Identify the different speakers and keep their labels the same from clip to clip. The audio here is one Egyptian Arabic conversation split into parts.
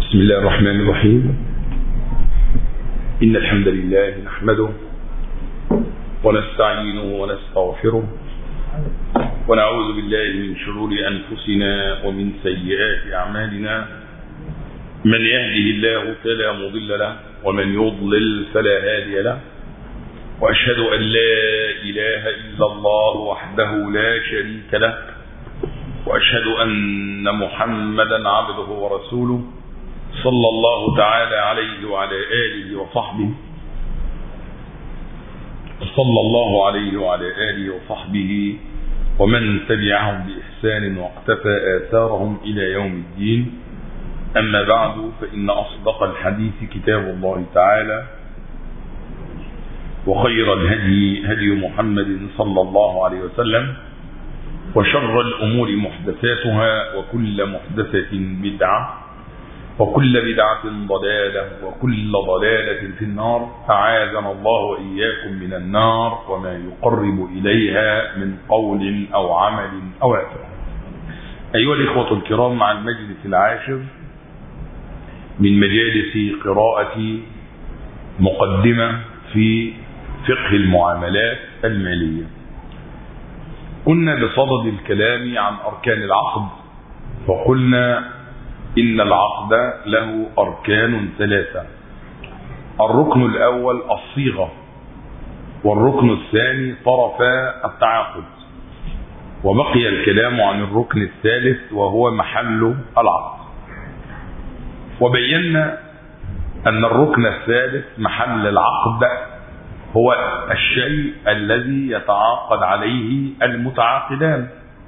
Speaker 1: بسم الله الرحمن الرحيم إن الحمد لله نحمده ونستعينه ونستغفره ونعوذ بالله من شرور أنفسنا ومن سيئات أعمالنا من يهده الله فلا مضل له ومن يضلل فلا هادي له وأشهد أن لا إله إلا الله وحده لا شريك له وأشهد أن محمدا عبده ورسوله صلى الله تعالى عليه وعلى آله وصحبه صلى الله عليه وعلى آله وصحبه ومن تبعهم بإحسان واقتفى آثارهم إلى يوم الدين أما بعد فإن أصدق الحديث كتاب الله تعالى وخير الهدي هدي محمد صلى الله عليه وسلم وشر الأمور محدثاتها وكل محدثة بدعة وكل بدعة ضلالة وكل ضلالة في النار أعاذنا الله وإياكم من النار وما يقرب إليها من قول أو عمل أو أثر أيها الإخوة الكرام مع المجلس العاشر من مجالس قراءة مقدمة في فقه المعاملات المالية كنا بصدد الكلام عن أركان العقد وقلنا إن العقد له أركان ثلاثة الركن الأول الصيغة والركن الثاني طرفا التعاقد وبقي الكلام عن الركن الثالث وهو محل العقد وبينا أن الركن الثالث محل العقد هو الشيء الذي يتعاقد عليه المتعاقدان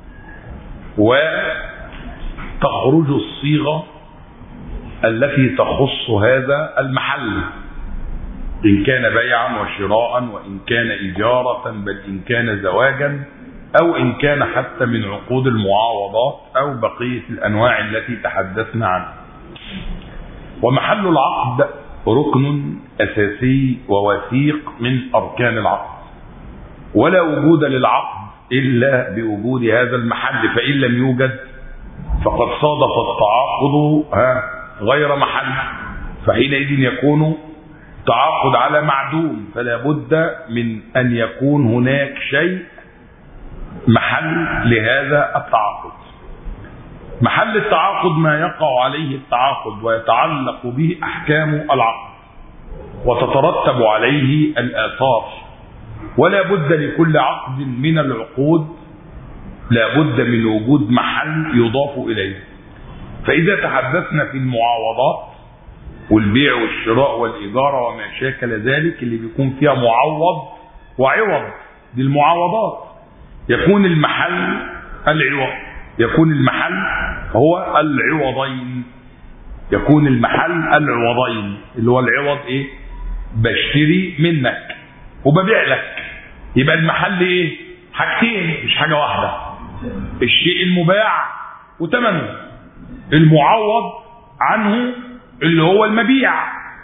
Speaker 1: وتخرج الصيغة التي تخص هذا المحل إن كان بيعا وشراء وإن كان إجارة بل إن كان زواجا أو إن كان حتى من عقود المعاوضات أو بقية الأنواع التي تحدثنا عنها ومحل العقد ركن أساسي ووثيق من أركان العقد ولا وجود للعقد إلا بوجود هذا المحل فإن لم يوجد فقد صادف التعاقد غير محل فحينئذ يكون تعاقد على معدوم فلا بد من أن يكون هناك شيء محل لهذا التعاقد محل التعاقد ما يقع عليه التعاقد ويتعلق به احكام العقد وتترتب عليه الاثار ولا بد لكل عقد من العقود لا بد من وجود محل يضاف اليه فاذا تحدثنا في المعاوضات والبيع والشراء والاجاره وما شاكل ذلك اللي بيكون فيها معوض وعوض دي المعاوضات يكون المحل العوض يكون المحل هو العوضين يكون المحل العوضين اللي هو العوض ايه بشتري منك وببيع لك يبقى المحل ايه حاجتين مش حاجه واحده الشيء المباع وثمنه المعوض عنه اللي هو المبيع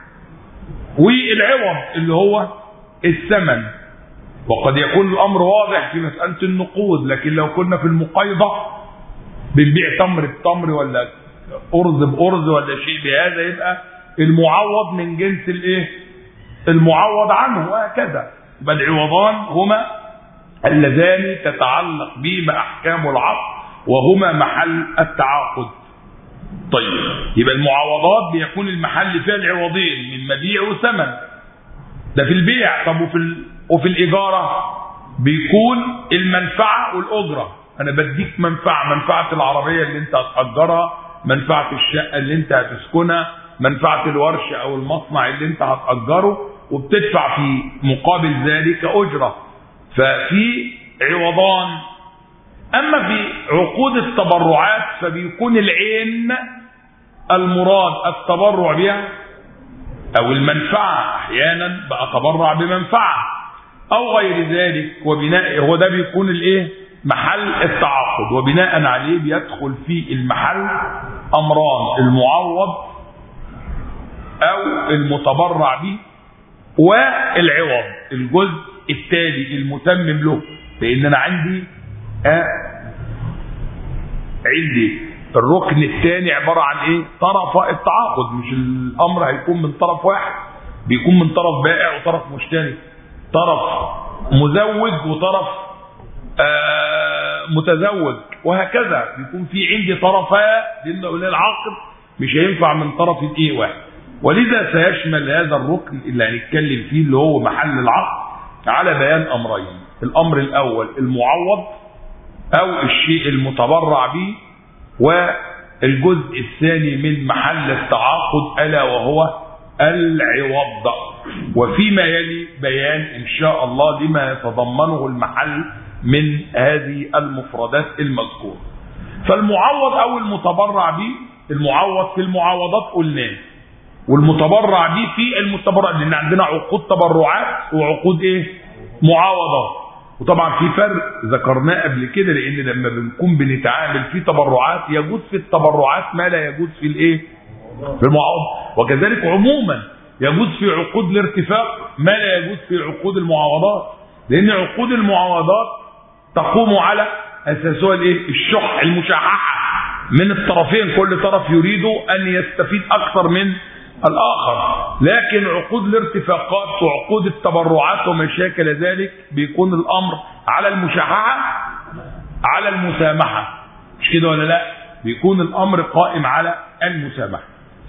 Speaker 1: والعوض اللي هو الثمن وقد يكون الامر واضح في مساله النقود لكن لو كنا في المقايضه بنبيع تمر بتمر ولا ارز بارز ولا شيء بهذا يبقى المعوض من جنس الايه المعوض عنه وهكذا يبقى العوضان هما اللذان تتعلق بهما احكام العقد وهما محل التعاقد طيب يبقى المعاوضات بيكون المحل فيها العوضين من مبيع وثمن ده في البيع طب وفي ال... وفي الاجاره بيكون المنفعه والاجره انا بديك منفعه منفعه العربيه اللي انت هتاجرها منفعه الشقه اللي انت هتسكنها منفعه الورشه او المصنع اللي انت هتاجره وبتدفع في مقابل ذلك اجره ففي عوضان اما في عقود التبرعات فبيكون العين المراد التبرع بها او المنفعه احيانا بأتبرع بمنفعه او غير ذلك وبناء هو ده بيكون الايه محل التعاقد وبناء عليه بيدخل في المحل امران المعوض او المتبرع به والعوض الجزء التالي المتمم له لان انا عندي آه عندي الركن الثاني عباره عن ايه طرف التعاقد مش الامر هيكون من طرف واحد بيكون من طرف بائع وطرف مشتري طرف مزوج وطرف آه متزوج وهكذا بيكون في عندي طرفا للعقد مش هينفع من طرف ايه واحد ولذا سيشمل هذا الركن اللي هنتكلم فيه اللي هو محل العقد على بيان امرين الامر الاول المعوض او الشيء المتبرع به والجزء الثاني من محل التعاقد الا وهو العوض وفيما يلي بيان ان شاء الله لما يتضمنه المحل من هذه المفردات المذكوره فالمعوض او المتبرع به المعوض في المعاوضات قلناه والمتبرع به في المتبرع لان عندنا عقود تبرعات وعقود ايه معاوضات وطبعا في فرق ذكرناه قبل كده لان لما بنكون بنتعامل في تبرعات يجوز في التبرعات ما لا يجوز في الايه في المعاوضه وكذلك عموما يجوز في عقود الارتفاق ما لا يجوز في عقود المعاوضات لان عقود المعاوضات تقوم على اساسها الايه الشح المشححه من الطرفين كل طرف يريد ان يستفيد اكثر من الاخر لكن عقود الارتفاقات وعقود التبرعات وما شاكل ذلك بيكون الامر على المشاحعه على المسامحه مش كده ولا لا بيكون الامر قائم على المسامحه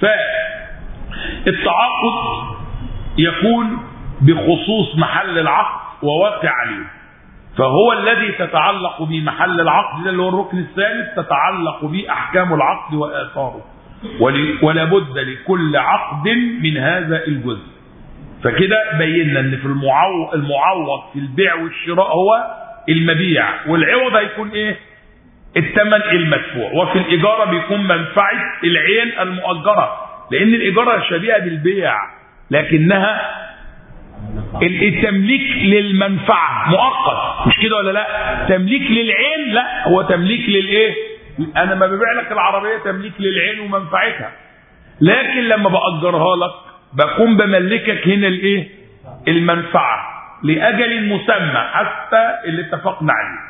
Speaker 1: فالتعاقد يكون بخصوص محل العقد وواقع عليه فهو الذي تتعلق به محل العقد ده اللي هو الركن الثالث تتعلق به احكام العقد واثاره ولا بد لكل عقد من هذا الجزء فكده بينا ان في المعوض, المعوض في البيع والشراء هو المبيع والعوض هيكون ايه الثمن المدفوع وفي الاجاره بيكون منفعه العين المؤجره لان الاجاره شبيهه بالبيع لكنها التمليك للمنفعه مؤقت مش كده ولا لا تمليك للعين لا هو تمليك للايه انا ما ببيع لك العربيه تمليك للعين ومنفعتها لكن لما باجرها لك بكون بملكك هنا الايه المنفعه لاجل مسمى حتى اللي اتفقنا عليه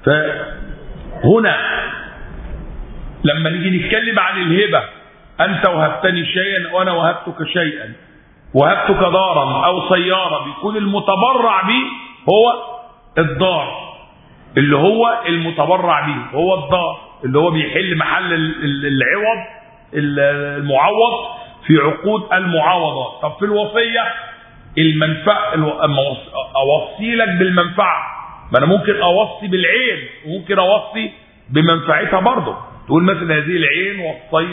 Speaker 1: فهنا لما نيجي نتكلم عن الهبه انت وهبتني شيئا وانا وهبتك شيئا وهبتك دارا او سياره بيكون المتبرع به هو الدار اللي هو المتبرع به هو الدار اللي هو بيحل محل العوض المعوض في عقود المعاوضات طب في الوصيه المنفعه اوصي لك بالمنفعه ما انا ممكن اوصي بالعين وممكن اوصي بمنفعتها برضه تقول مثلا هذه العين وصي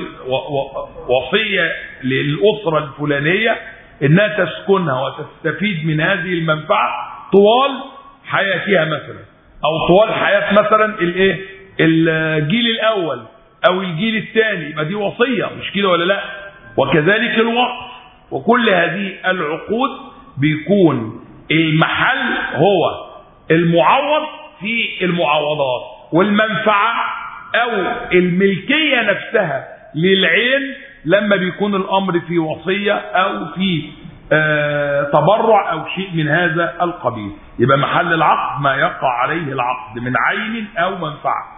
Speaker 1: وصيه للاسره الفلانيه انها تسكنها وتستفيد من هذه المنفعه طوال حياتها مثلا او طوال حياه مثلا الايه الجيل الاول او الجيل الثاني يبقى دي وصيه مش كده ولا لا وكذلك الوقف وكل هذه العقود بيكون المحل هو المعوض في المعاوضات والمنفعه او الملكيه نفسها للعين لما بيكون الامر في وصيه او في آه تبرع او شيء من هذا القبيل يبقى محل العقد ما يقع عليه العقد من عين او منفعه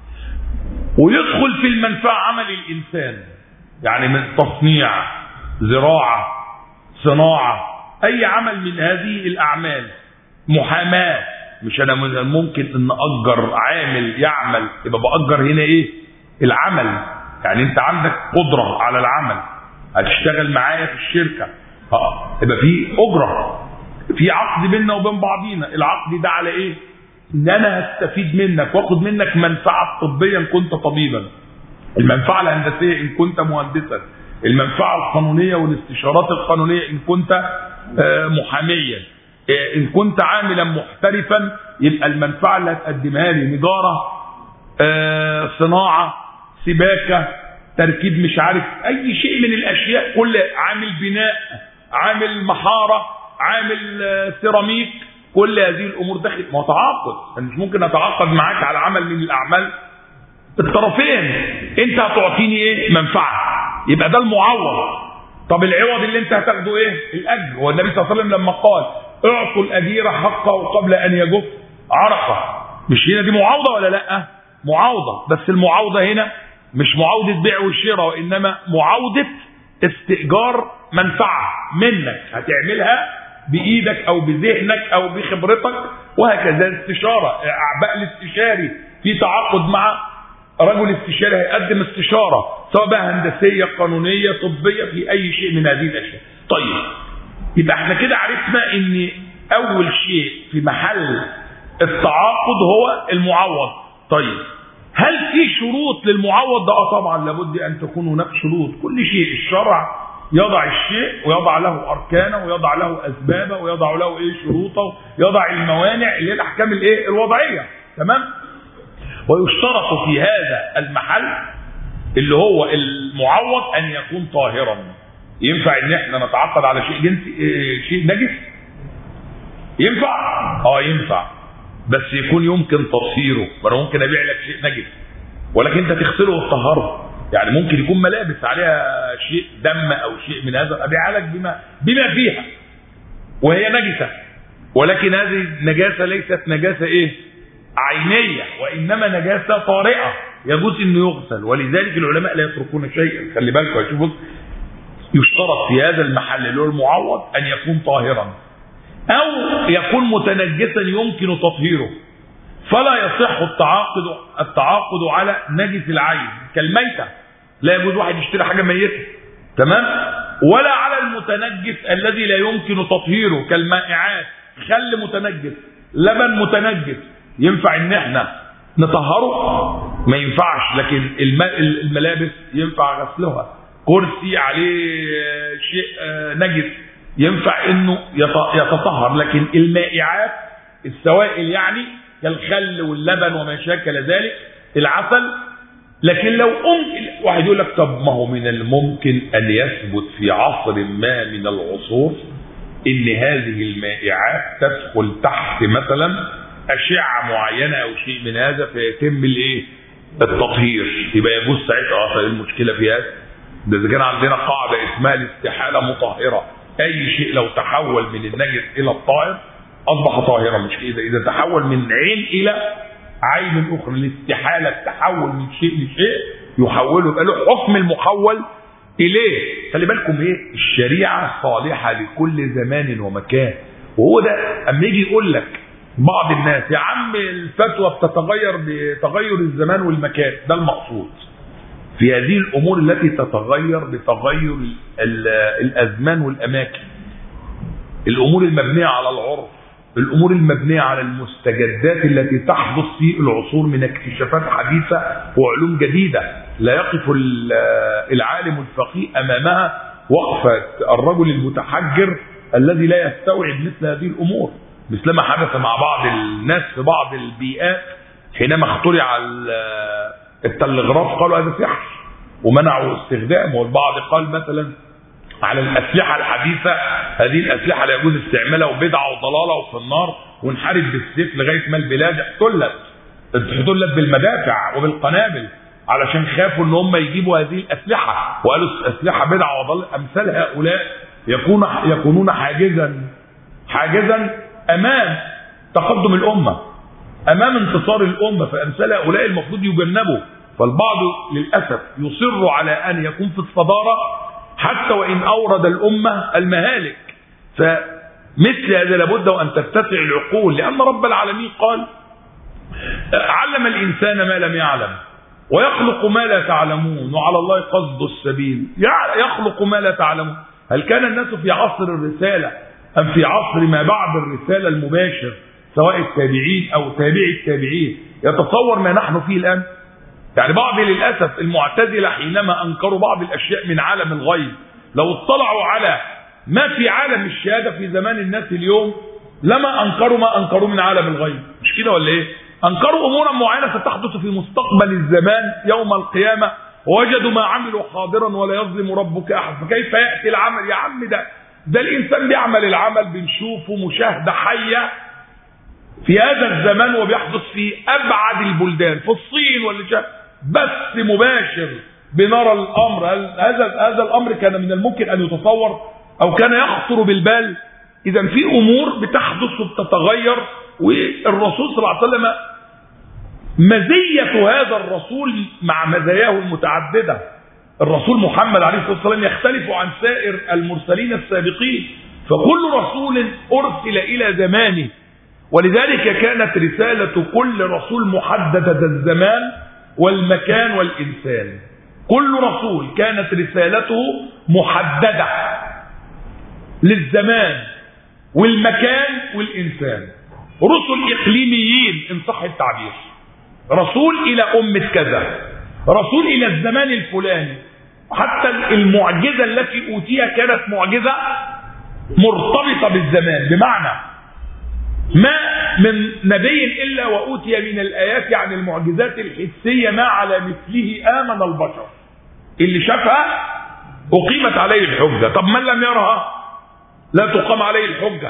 Speaker 1: ويدخل في المنفعه عمل الانسان يعني من تصنيع زراعه صناعه اي عمل من هذه الاعمال محاماه مش انا ممكن ان اجر عامل يعمل يبقى باجر هنا ايه العمل يعني انت عندك قدره على العمل هتشتغل معايا في الشركه اه يبقى في اجره في عقد بيننا وبين بعضينا العقد ده على ايه ان انا هستفيد منك واخد منك منفعه طبيا ان كنت طبيبا المنفعه الهندسيه ان كنت مهندسا المنفعه القانونيه والاستشارات القانونيه ان كنت محاميا ان كنت عاملا محترفا يبقى المنفعه اللي هتقدمها لي نجاره صناعه سباكه تركيب مش عارف اي شيء من الاشياء كل عامل بناء عامل محاره عامل سيراميك كل هذه الامور داخل ما تعاقد انا مش ممكن اتعاقد معاك على عمل من الاعمال الطرفين انت هتعطيني ايه منفعه يبقى ده المعوض طب العوض اللي انت هتاخده ايه الاجر والنبي صلى الله عليه وسلم لما قال اعطوا الاجير حقه قبل ان يجف عرقه مش هنا دي معاوضه ولا لا معاوضه بس المعاوضه هنا مش معاوده بيع وشراء وانما معاوده استئجار منفعه منك هتعملها بايدك او بذهنك او بخبرتك وهكذا استشاره اعباء الاستشاري في تعاقد مع رجل استشاري هيقدم استشاره سواء بقى هندسيه قانونيه طبيه في اي شيء من هذه الاشياء طيب يبقى احنا كده عرفنا ان اول شيء في محل التعاقد هو المعوض طيب هل في شروط للمعوض ده اه طبعا لابد ان تكون هناك شروط كل شيء الشرع يضع الشيء ويضع له اركانه ويضع له اسبابه ويضع له ايه شروطه يضع الموانع اللي هي الاحكام الايه الوضعيه تمام ويشترط في هذا المحل اللي هو المعوض ان يكون طاهرا ينفع ان احنا نتعاقد على شيء جنسي إيه شيء نجس ينفع اه ينفع بس يكون يمكن تطهيره فانا ممكن ابيع لك شيء نجس ولكن انت تغسله وتطهره يعني ممكن يكون ملابس عليها شيء دم او شيء من هذا ابيعها لك بما بما فيها وهي نجسه ولكن هذه النجاسه ليست نجاسه ايه عينيه وانما نجاسه طارئه يجوز انه يغسل ولذلك العلماء لا يتركون شيئا خلي بالكم يا شوفوا يشترط في هذا المحل اللي هو المعوض ان يكون طاهرا او يكون متنجسا يمكن تطهيره فلا يصح التعاقد التعاقد على نجس العين كالميتة لا يجوز واحد يشتري حاجة ميتة تمام ولا على المتنجس الذي لا يمكن تطهيره كالمائعات خل متنجس لبن متنجس ينفع ان احنا نطهره ما ينفعش لكن الملابس ينفع غسلها كرسي عليه شيء نجس ينفع انه يتطهر لكن المائعات السوائل يعني كالخل واللبن وما شاكل ذلك العسل لكن لو أمكن واحد يقول لك طب ما هو من الممكن أن يثبت في عصر ما من العصور إن هذه المائعات تدخل تحت مثلا أشعة معينة أو شيء من هذا فيتم الإيه؟ التطهير يبقى يجوز ساعتها أصل المشكلة في هذا ده إذا كان عندنا قاعدة اسمها الاستحالة مطهرة أي شيء لو تحول من النجس إلى الطاهر اصبح طاهرا مش كده اذا تحول من عين الى عين اخرى الاستحاله التحول من شيء لشيء يحوله يبقى له حكم المحول اليه خلي بالكم ايه الشريعه صالحه لكل زمان ومكان وهو ده اما يجي يقول لك بعض الناس يا عم الفتوى بتتغير بتغير الزمان والمكان ده المقصود في هذه الامور التي تتغير بتغير الازمان والاماكن الامور المبنيه على العرف الامور المبنيه على المستجدات التي تحدث في العصور من اكتشافات حديثه وعلوم جديده لا يقف العالم الفقيه امامها وقفه الرجل المتحجر الذي لا يستوعب مثل هذه الامور مثلما حدث مع بعض الناس في بعض البيئات حينما اخترع التلغراف قالوا هذا سحر ومنعوا استخدامه والبعض قال مثلا على الأسلحة الحديثة هذه الأسلحة لا يجوز استعمالها وبدعة وضلالة وفي النار ونحارب بالسيف لغاية ما البلاد احتلت احتلت بالمدافع وبالقنابل علشان خافوا ان هم يجيبوا هذه الأسلحة وقالوا الأسلحة بدعة وضلال أمثال هؤلاء يكون يكونون حاجزا حاجزا أمام تقدم الأمة أمام انتصار الأمة فأمثال هؤلاء المفروض يجنبوا فالبعض للأسف يصر على أن يكون في الصدارة حتى وإن أورد الأمة المهالك فمثل هذا لابد وأن تتسع العقول لأن رب العالمين قال علم الإنسان ما لم يعلم ويخلق ما لا تعلمون وعلى الله قصد السبيل يخلق ما لا تعلمون هل كان الناس في عصر الرسالة أم في عصر ما بعد الرسالة المباشر سواء التابعين أو تابعي التابعين يتصور ما نحن فيه الآن يعني بعض للأسف المعتزلة حينما أنكروا بعض الأشياء من عالم الغيب لو اطلعوا على ما في عالم الشهادة في زمان الناس اليوم لما أنكروا ما أنكروا من عالم الغيب مش كده ولا إيه أنكروا أمورا معينة ستحدث في مستقبل الزمان يوم القيامة ووجدوا ما عملوا حاضرا ولا يظلم ربك أحد فكيف يأتي العمل يا عم ده ده الإنسان بيعمل العمل بنشوفه مشاهدة حية في هذا الزمان وبيحدث في أبعد البلدان في الصين ولا بث مباشر بنرى الامر هذا هذا الامر كان من الممكن ان يتصور او كان يخطر بالبال اذا في امور بتحدث وبتتغير والرسول صلى الله عليه وسلم مزية هذا الرسول مع مزاياه المتعددة الرسول محمد عليه الصلاة والسلام يختلف عن سائر المرسلين السابقين فكل رسول أرسل إلى زمانه ولذلك كانت رسالة كل رسول محددة الزمان والمكان والإنسان كل رسول كانت رسالته محددة للزمان والمكان والإنسان رسل إقليميين إن صح التعبير رسول إلى أمة كذا رسول إلى الزمان الفلاني حتى المعجزة التي أوتيها كانت معجزة مرتبطة بالزمان بمعنى ما من نبي إلا وأوتي من الآيات يعني المعجزات الحسية ما على مثله آمن البشر اللي شافها أقيمت عليه الحجة طب من لم يرها لا تقام عليه الحجة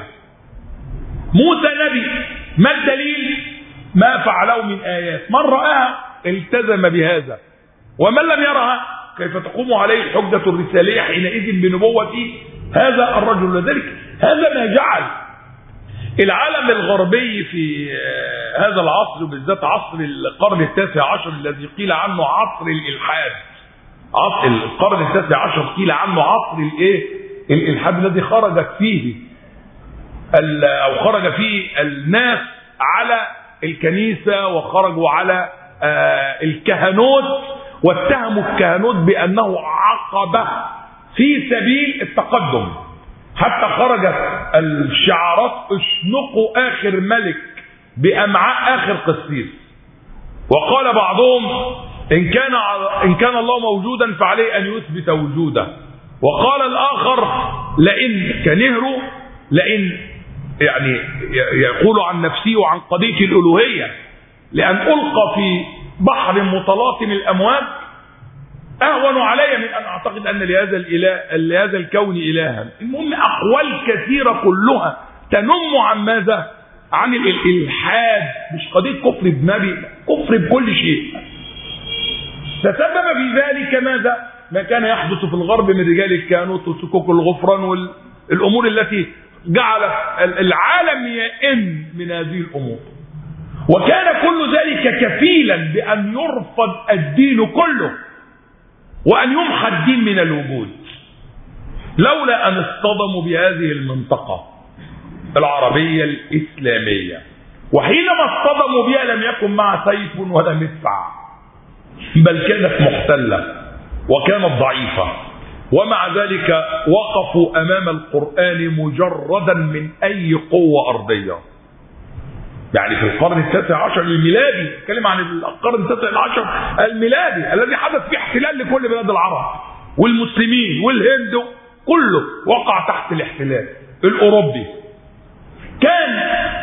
Speaker 1: موسى نبي ما الدليل ما فعله من آيات من رآها التزم بهذا ومن لم يرها كيف تقوم عليه الحجة الرسالية حينئذ بنبوة هذا الرجل لذلك هذا ما جعل العالم الغربي في هذا العصر بالذات عصر القرن التاسع عشر الذي قيل عنه عصر الإلحاد عصر القرن التاسع عشر قيل عنه عصر الايه الإلحاد الذي خرجت فيه أو خرج فيه الناس على الكنيسة وخرجوا على الكهنوت واتهموا الكهنوت بأنه عقبة في سبيل التقدم حتى خرجت الشعارات اشنقوا آخر ملك بأمعاء آخر قسيس وقال بعضهم إن كان إن كان الله موجودا فعليه أن يثبت وجوده وقال الآخر لئن كنهره لئن يعني يقول عن نفسه وعن قضية الألوهية لأن ألقى في بحر متلاطم الأمواج أهون علي من أن أعتقد أن لهذا الإله لهذا الكون إلها المهم أقوال كثيرة كلها تنم عن ماذا عن الإلحاد مش قضية كفر بنبي كفر بكل شيء تسبب في ذلك ماذا ما كان يحدث في الغرب من رجال الكهنوت وسكوك الغفران والأمور التي جعلت العالم يئن من هذه الأمور وكان كل ذلك كفيلا بأن يرفض الدين كله وأن يمحى الدين من الوجود لولا أن اصطدموا بهذه المنطقة العربية الإسلامية وحينما اصطدموا بها لم يكن مع سيف ولا مدفع بل كانت محتلة وكانت ضعيفة ومع ذلك وقفوا أمام القرآن مجردا من أي قوة أرضية يعني في القرن التاسع عشر الميلادي نتكلم عن القرن التاسع عشر الميلادي الذي حدث فيه احتلال لكل بلاد العرب والمسلمين والهند كله وقع تحت الاحتلال الاوروبي كان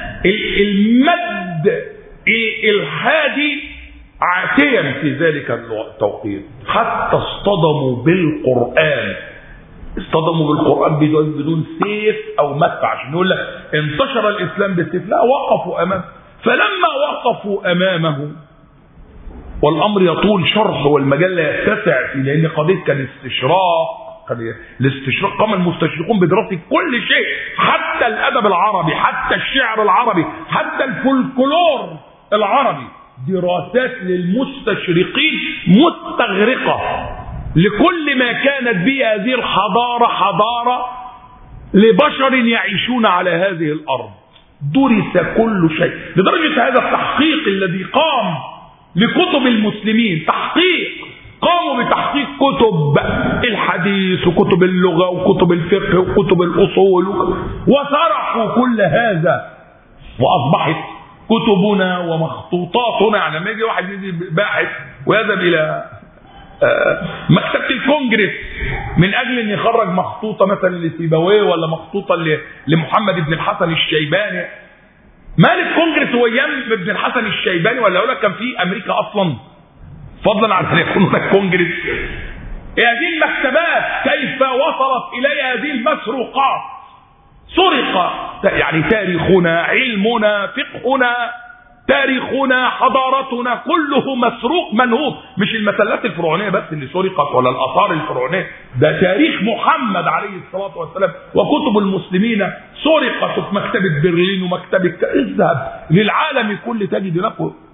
Speaker 1: المد الهادي عاتيا في ذلك التوقيت حتى اصطدموا بالقرآن اصطدموا بالقرآن بدون, بدون سيف أو مدفع عشان يقول لك انتشر الإسلام بالسيف لا وقفوا أمامه فلما وقفوا أمامه والأمر يطول شرح والمجال لا يتسع فيه لأن قضية كان استشراق الاستشراق قام المستشرقون بدراسة كل شيء حتى الأدب العربي حتى الشعر العربي حتى الفولكلور العربي دراسات للمستشرقين مستغرقة لكل ما كانت به هذه الحضارة حضارة لبشر يعيشون على هذه الأرض درس كل شيء لدرجة هذا التحقيق الذي قام لكتب المسلمين تحقيق قاموا بتحقيق كتب الحديث وكتب اللغة وكتب الفقه وكتب الأصول وسرقوا كل هذا وأصبحت كتبنا ومخطوطاتنا يعني لما يجي واحد يجي باحث ويذهب إلى مكتبة الكونجرس من أجل أن يخرج مخطوطة مثلا لسيبويه ولا مخطوطة لمحمد بن الحسن الشيباني مال الكونجرس هو ايام ابن الحسن الشيباني ولا اقول لك كان في امريكا اصلا فضلا عن ان يكون هناك كونجرس هذه المكتبات كيف وصلت الي هذه المسروقات سرق يعني تاريخنا علمنا فقهنا تاريخنا حضارتنا كله مسروق منهوب مش المسلات الفرعونيه بس اللي سرقت ولا الاثار الفرعونيه ده تاريخ محمد عليه الصلاه والسلام وكتب المسلمين سرقت في مكتبه برلين ومكتبه اذهب للعالم كله تجد هناك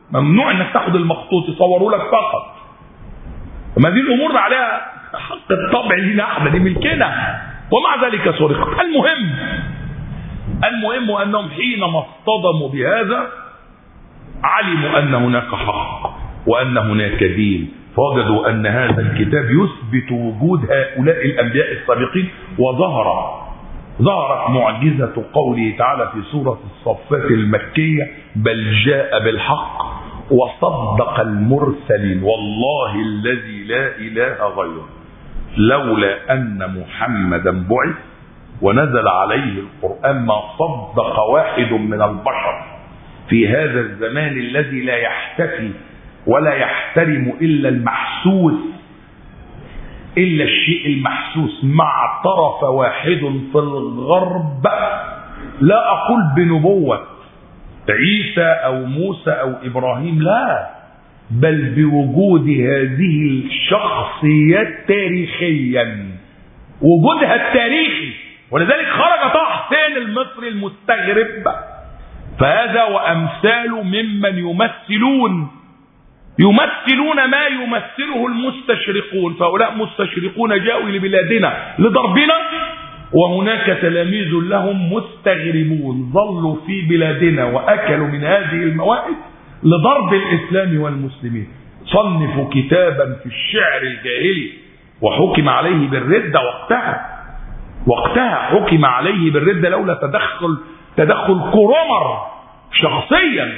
Speaker 1: ممنوع انك تاخد المخطوط يصوروا لك فقط ما دي الامور عليها حق الطبع لينا احنا دي ملكنا ومع ذلك سرقت المهم المهم انهم حينما اصطدموا بهذا علموا ان هناك حق وان هناك دين فوجدوا ان هذا الكتاب يثبت وجود هؤلاء الانبياء السابقين وظهر ظهرت معجزة قوله تعالى في سورة الصفات المكية بل جاء بالحق وصدق المرسلين والله الذي لا إله غيره لولا أن محمدا بعث ونزل عليه القرآن ما صدق واحد من البشر في هذا الزمان الذي لا يحتفي ولا يحترم إلا المحسوس إلا الشيء المحسوس مع طرف واحد في الغرب لا أقول بنبوة عيسى أو موسى أو إبراهيم لا بل بوجود هذه الشخصيات تاريخيا وجودها التاريخي ولذلك خرج طه حسين المصري المستغرب فهذا وأمثاله ممن يمثلون يمثلون ما يمثله المستشرقون فهؤلاء مستشرقون جاءوا لبلادنا لضربنا وهناك تلاميذ لهم مستغربون ظلوا في بلادنا وأكلوا من هذه الموائد لضرب الإسلام والمسلمين صنفوا كتابا في الشعر الجاهلي وحكم عليه بالردة وقتها وقتها حكم عليه بالردة لولا تدخل تدخل كرومر شخصيا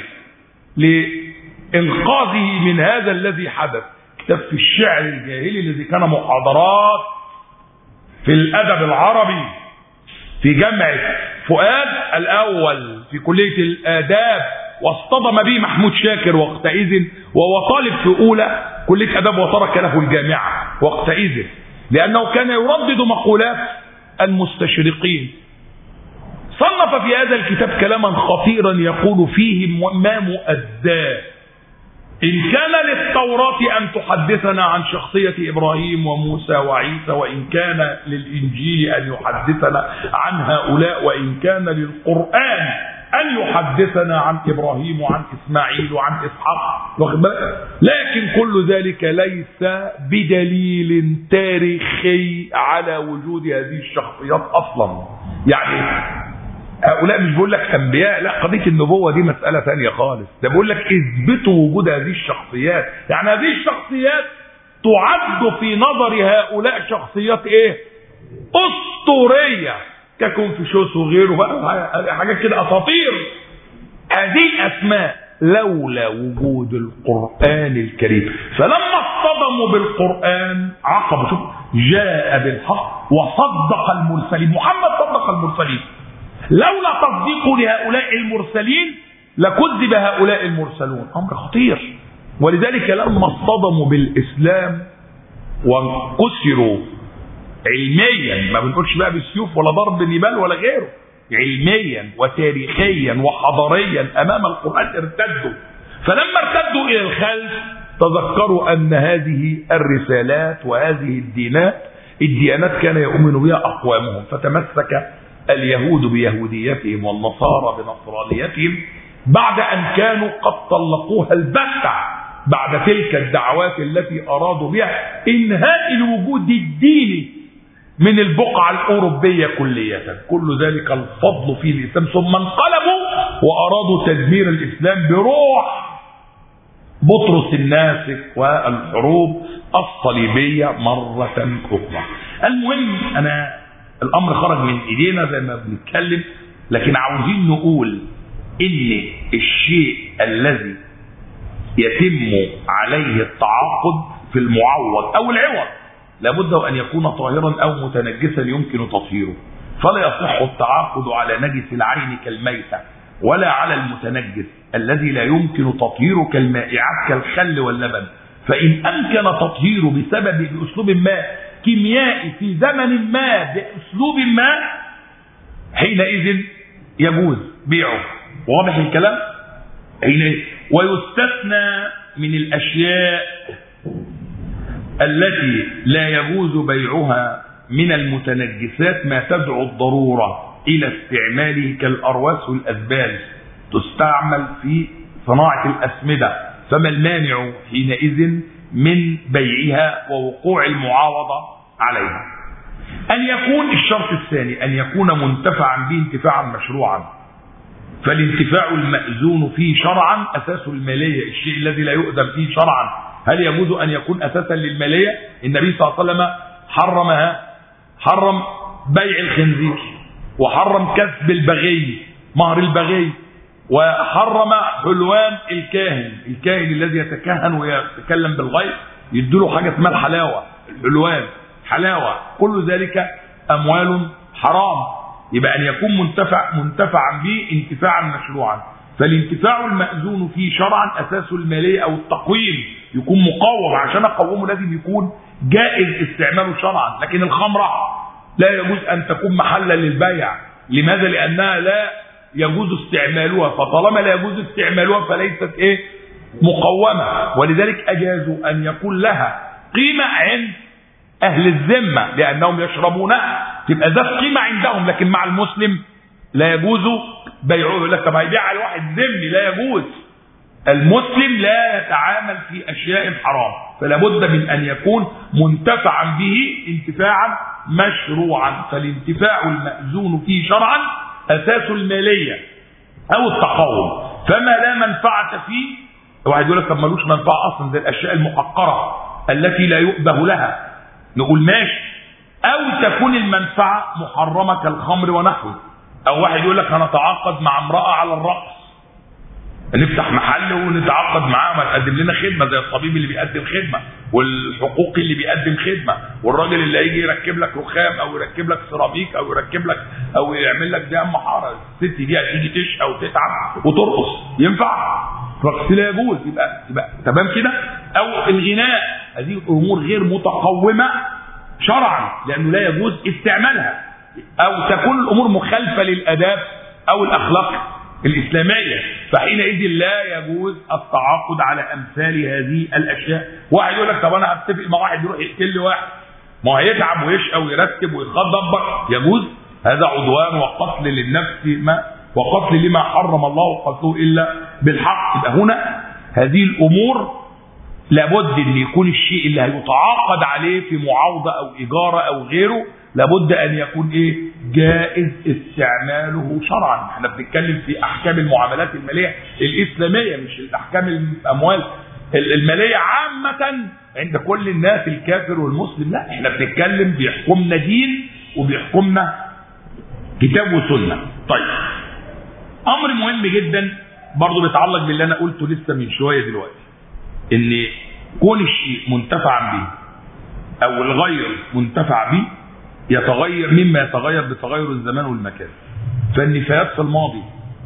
Speaker 1: لإنقاذه من هذا الذي حدث كتاب في الشعر الجاهلي الذي كان محاضرات في الأدب العربي في جامعة فؤاد الأول في كلية الآداب واصطدم به محمود شاكر وقتئذ وهو طالب في أولى كلية أداب وترك له الجامعة وقتئذ لأنه كان يردد مقولات المستشرقين صنف في هذا الكتاب كلاما خطيرا يقول فيه ما مؤداه إن كان للتوراة أن تحدثنا عن شخصية إبراهيم وموسى وعيسى وإن كان للإنجيل أن يحدثنا عن هؤلاء وإن كان للقرآن أن يحدثنا عن إبراهيم وعن إسماعيل وعن إسحاق لكن كل ذلك ليس بدليل تاريخي على وجود هذه الشخصيات أصلا يعني هؤلاء مش بيقول لك انبياء لا قضيه النبوه دي مساله ثانيه خالص ده بيقول لك اثبتوا وجود هذه الشخصيات يعني هذه الشخصيات تعد في نظر هؤلاء شخصيات ايه اسطوريه ككونفوشيوس وغيره بقى حاجات كده اساطير هذه اسماء لولا وجود القران الكريم فلما اصطدموا بالقران عقبوا شوف جاء بالحق وصدق المرسلين محمد صدق المرسلين لولا تصديق لهؤلاء المرسلين لكذب هؤلاء المرسلون امر خطير ولذلك لما اصطدموا بالاسلام وانكسروا علميا ما بنقولش بقى بالسيوف ولا ضرب النبال ولا غيره علميا وتاريخيا وحضاريا امام القران ارتدوا فلما ارتدوا الى الخلف تذكروا ان هذه الرسالات وهذه الدينات الديانات كان يؤمن بها اقوامهم فتمسك اليهود بيهوديتهم والنصارى بنصرانيتهم بعد أن كانوا قد طلقوها البتة بعد تلك الدعوات التي أرادوا بها إنهاء الوجود الديني من البقعة الأوروبية كلية كل ذلك الفضل في الإسلام ثم انقلبوا وأرادوا تدمير الإسلام بروح بطرس الناسك والحروب الصليبية مرة أخرى المهم أنا الامر خرج من ايدينا زي ما بنتكلم لكن عاوزين نقول ان الشيء الذي يتم عليه التعاقد في المعوض او العوض لابد ان يكون طاهرا او متنجسا يمكن تطهيره فلا يصح التعاقد على نجس العين كالميتة ولا على المتنجس الذي لا يمكن تطهيره كالمائعات كالخل واللبن فإن أمكن تطهيره بسبب بأسلوب ما كيميائي في زمن ما باسلوب ما حينئذ يجوز بيعه واضح الكلام حينئذ ويستثنى من الاشياء التي لا يجوز بيعها من المتنجسات ما تدعو الضروره الى استعماله كالارواس والازبال تستعمل في صناعة الأسمدة فما المانع حينئذ من بيعها ووقوع المعاوضة عليها أن يكون الشرط الثاني أن يكون منتفعا به انتفاعا مشروعا فالانتفاع المأذون فيه شرعا أساس المالية الشيء الذي لا يؤذن فيه شرعا هل يجوز أن يكون أساسا للمالية النبي صلى الله عليه وسلم حرمها حرم بيع الخنزير وحرم كسب البغي مهر البغي وحرم حلوان الكاهن الكاهن الذي يتكهن ويتكلم بالغيب يديله حاجة اسمها الحلاوة الحلوان حلاوة كل ذلك أموال حرام يبقى أن يكون منتفع منتفعا به انتفاعا مشروعا فالانتفاع المأذون فيه شرعا أساسه المالية أو التقويم يكون مقوم عشان أقومه لازم يكون جائز استعماله شرعا لكن الخمرة لا يجوز أن تكون محلا للبيع لماذا لأنها لا يجوز استعمالها فطالما لا يجوز استعمالها فليست ايه مقومة ولذلك أجازوا أن يكون لها قيمة عند أهل الذمة لأنهم يشربونها تبقى ذات قيمة عندهم لكن مع المسلم لا يجوز بيعه لك طب هيبيع الواحد ذمي لا يجوز المسلم لا يتعامل في أشياء حرام فلا بد من أن يكون منتفعا به انتفاعا مشروعا فالانتفاع المأذون فيه شرعا أساس المالية أو التقوم فما لا منفعة فيه واحد يقول لك طب ملوش منفعة أصلا زي الأشياء المحقرة التي لا يؤبه لها نقول ماشي أو تكون المنفعة محرمة كالخمر ونحوه أو واحد يقول لك هنتعاقد مع امرأة على الرقص نفتح محل ونتعاقد معاه ما تقدم لنا خدمه زي الطبيب اللي بيقدم خدمه والحقوقي اللي بيقدم خدمه والراجل اللي هيجي يركب لك رخام او يركب لك سيراميك او يركب لك او يعمل لك دام محاره الست دي هتيجي تشقى وتتعب وترقص ينفع؟ رقص لا يجوز يبقى يبقى تمام كده او الغناء هذه الامور غير متقومه شرعا لانه لا يجوز استعمالها او تكون الامور مخالفه للاداب او الاخلاق الإسلامية فحينئذ لا يجوز التعاقد على أمثال هذه الأشياء واحد يقول لك طب أنا هتفق مع واحد يروح يقتل لي واحد ما هيتعب ويشقى ويرتب ويخضبر يجوز هذا عدوان وقتل للنفس ما وقتل لما حرم الله قتله إلا بالحق يبقى هنا هذه الأمور لابد ان يكون الشيء اللي هيتعاقد عليه في معاوضه او اجاره او غيره لابد ان يكون ايه جائز استعماله شرعا احنا بنتكلم في احكام المعاملات الماليه الاسلاميه مش الاحكام الاموال الماليه عامه عند كل الناس الكافر والمسلم لا احنا بنتكلم بيحكمنا دين وبيحكمنا كتاب وسنه طيب امر مهم جدا برضه بيتعلق باللي انا قلته لسه من شويه دلوقتي ان كون الشيء منتفعا به او الغير منتفع به يتغير مما يتغير بتغير الزمان والمكان فالنفايات في الماضي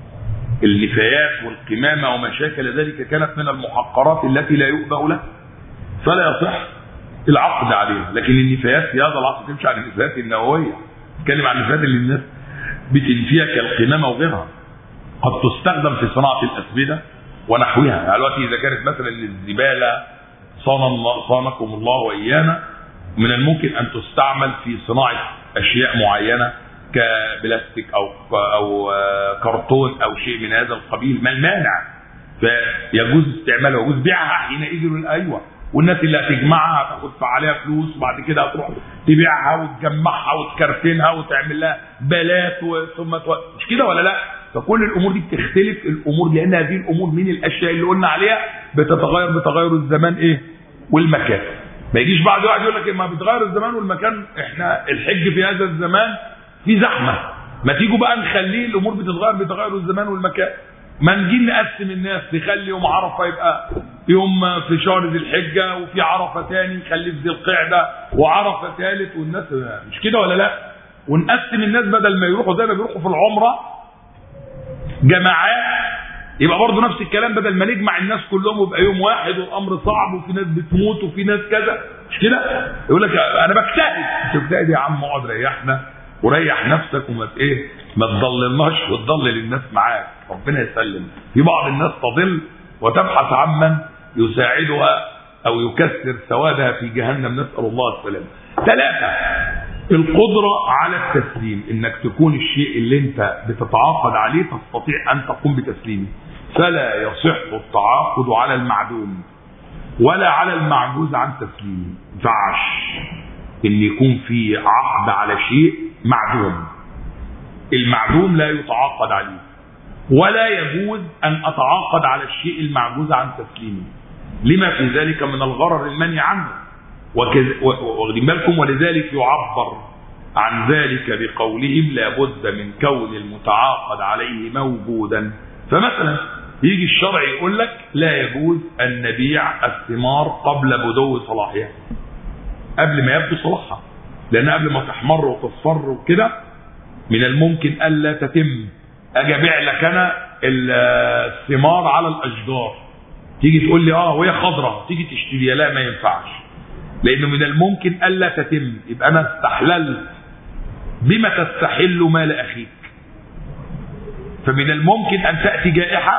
Speaker 1: النفايات والقمامة وما شاكل ذلك كانت من المحقرات التي لا يؤبه لها فلا يصح العقد عليها لكن النفايات في هذا العصر تمشي عن النفايات النووية تتكلم عن النفايات اللي الناس بتنفيها كالقمامة وغيرها قد تستخدم في صناعة الأسمدة ونحوها يعني دلوقتي إذا كانت مثلا الزبالة صان الله صانكم الله وإيانا من الممكن ان تستعمل في صناعه اشياء معينه كبلاستيك او او كرتون او شيء من هذا القبيل ما المانع فيجوز استعمالها ويجوز بيعها حينئذ ايوه والناس اللي هتجمعها هتاخد عليها فلوس وبعد كده هتروح تبيعها وتجمعها وتكرتنها وتعمل لها بلات ثم تو... مش كده ولا لا؟ فكل الامور دي بتختلف الامور لان هذه الامور من الاشياء اللي قلنا عليها بتتغير بتغير الزمان ايه؟ والمكان. ما يجيش بعد واحد يقول لك ما بيتغير الزمان والمكان احنا الحج في هذا الزمان في زحمه ما تيجوا بقى نخليه الامور بتتغير بتغير الزمان والمكان ما نجي نقسم الناس نخلي يوم عرفه يبقى يوم في شهر ذي الحجه وفي عرفه ثاني نخليه في ذي القعده وعرفه ثالث والناس مش كده ولا لا؟ ونقسم الناس بدل ما يروحوا زي ما بيروحوا في العمره جماعات يبقى برضه نفس الكلام بدل ما نجمع الناس كلهم ويبقى يوم واحد والامر صعب وفي ناس بتموت وفي ناس كذا مش كده؟ يقول لك انا بجتهد تجتهد يا عم اقعد ريحنا وريح نفسك وما ايه ما تضللناش وتضلل الناس معاك ربنا يسلم في بعض الناس تضل وتبحث عمن يساعدها او يكسر سوادها في جهنم نسال الله السلامه ثلاثه القدرة على التسليم انك تكون الشيء اللي انت بتتعاقد عليه تستطيع ان تقوم بتسليمه فلا يصح التعاقد على المعدوم ولا على المعجوز عن تسليمه ينفعش ان يكون في عقد على شيء معدوم المعدوم لا يتعاقد عليه ولا يجوز ان اتعاقد على الشيء المعجوز عن تسليمه لما في ذلك من الغرر المنهي عنه واخدين بالكم ولذلك يعبر عن ذلك بقولهم لابد من كون المتعاقد عليه موجودا فمثلا يجي الشرع يقول لك لا يجوز ان نبيع الثمار قبل بدو صلاحها قبل ما يبدو صلاحها لان قبل ما تحمر وتصفر وكده من الممكن الا تتم اجي ابيع لك انا الثمار على الاشجار تيجي تقول لي اه وهي خضراء تيجي تشتريها لا ما ينفعش لانه من الممكن الا تتم يبقى انا استحللت بما تستحل مال اخيك فمن الممكن ان تاتي جائحه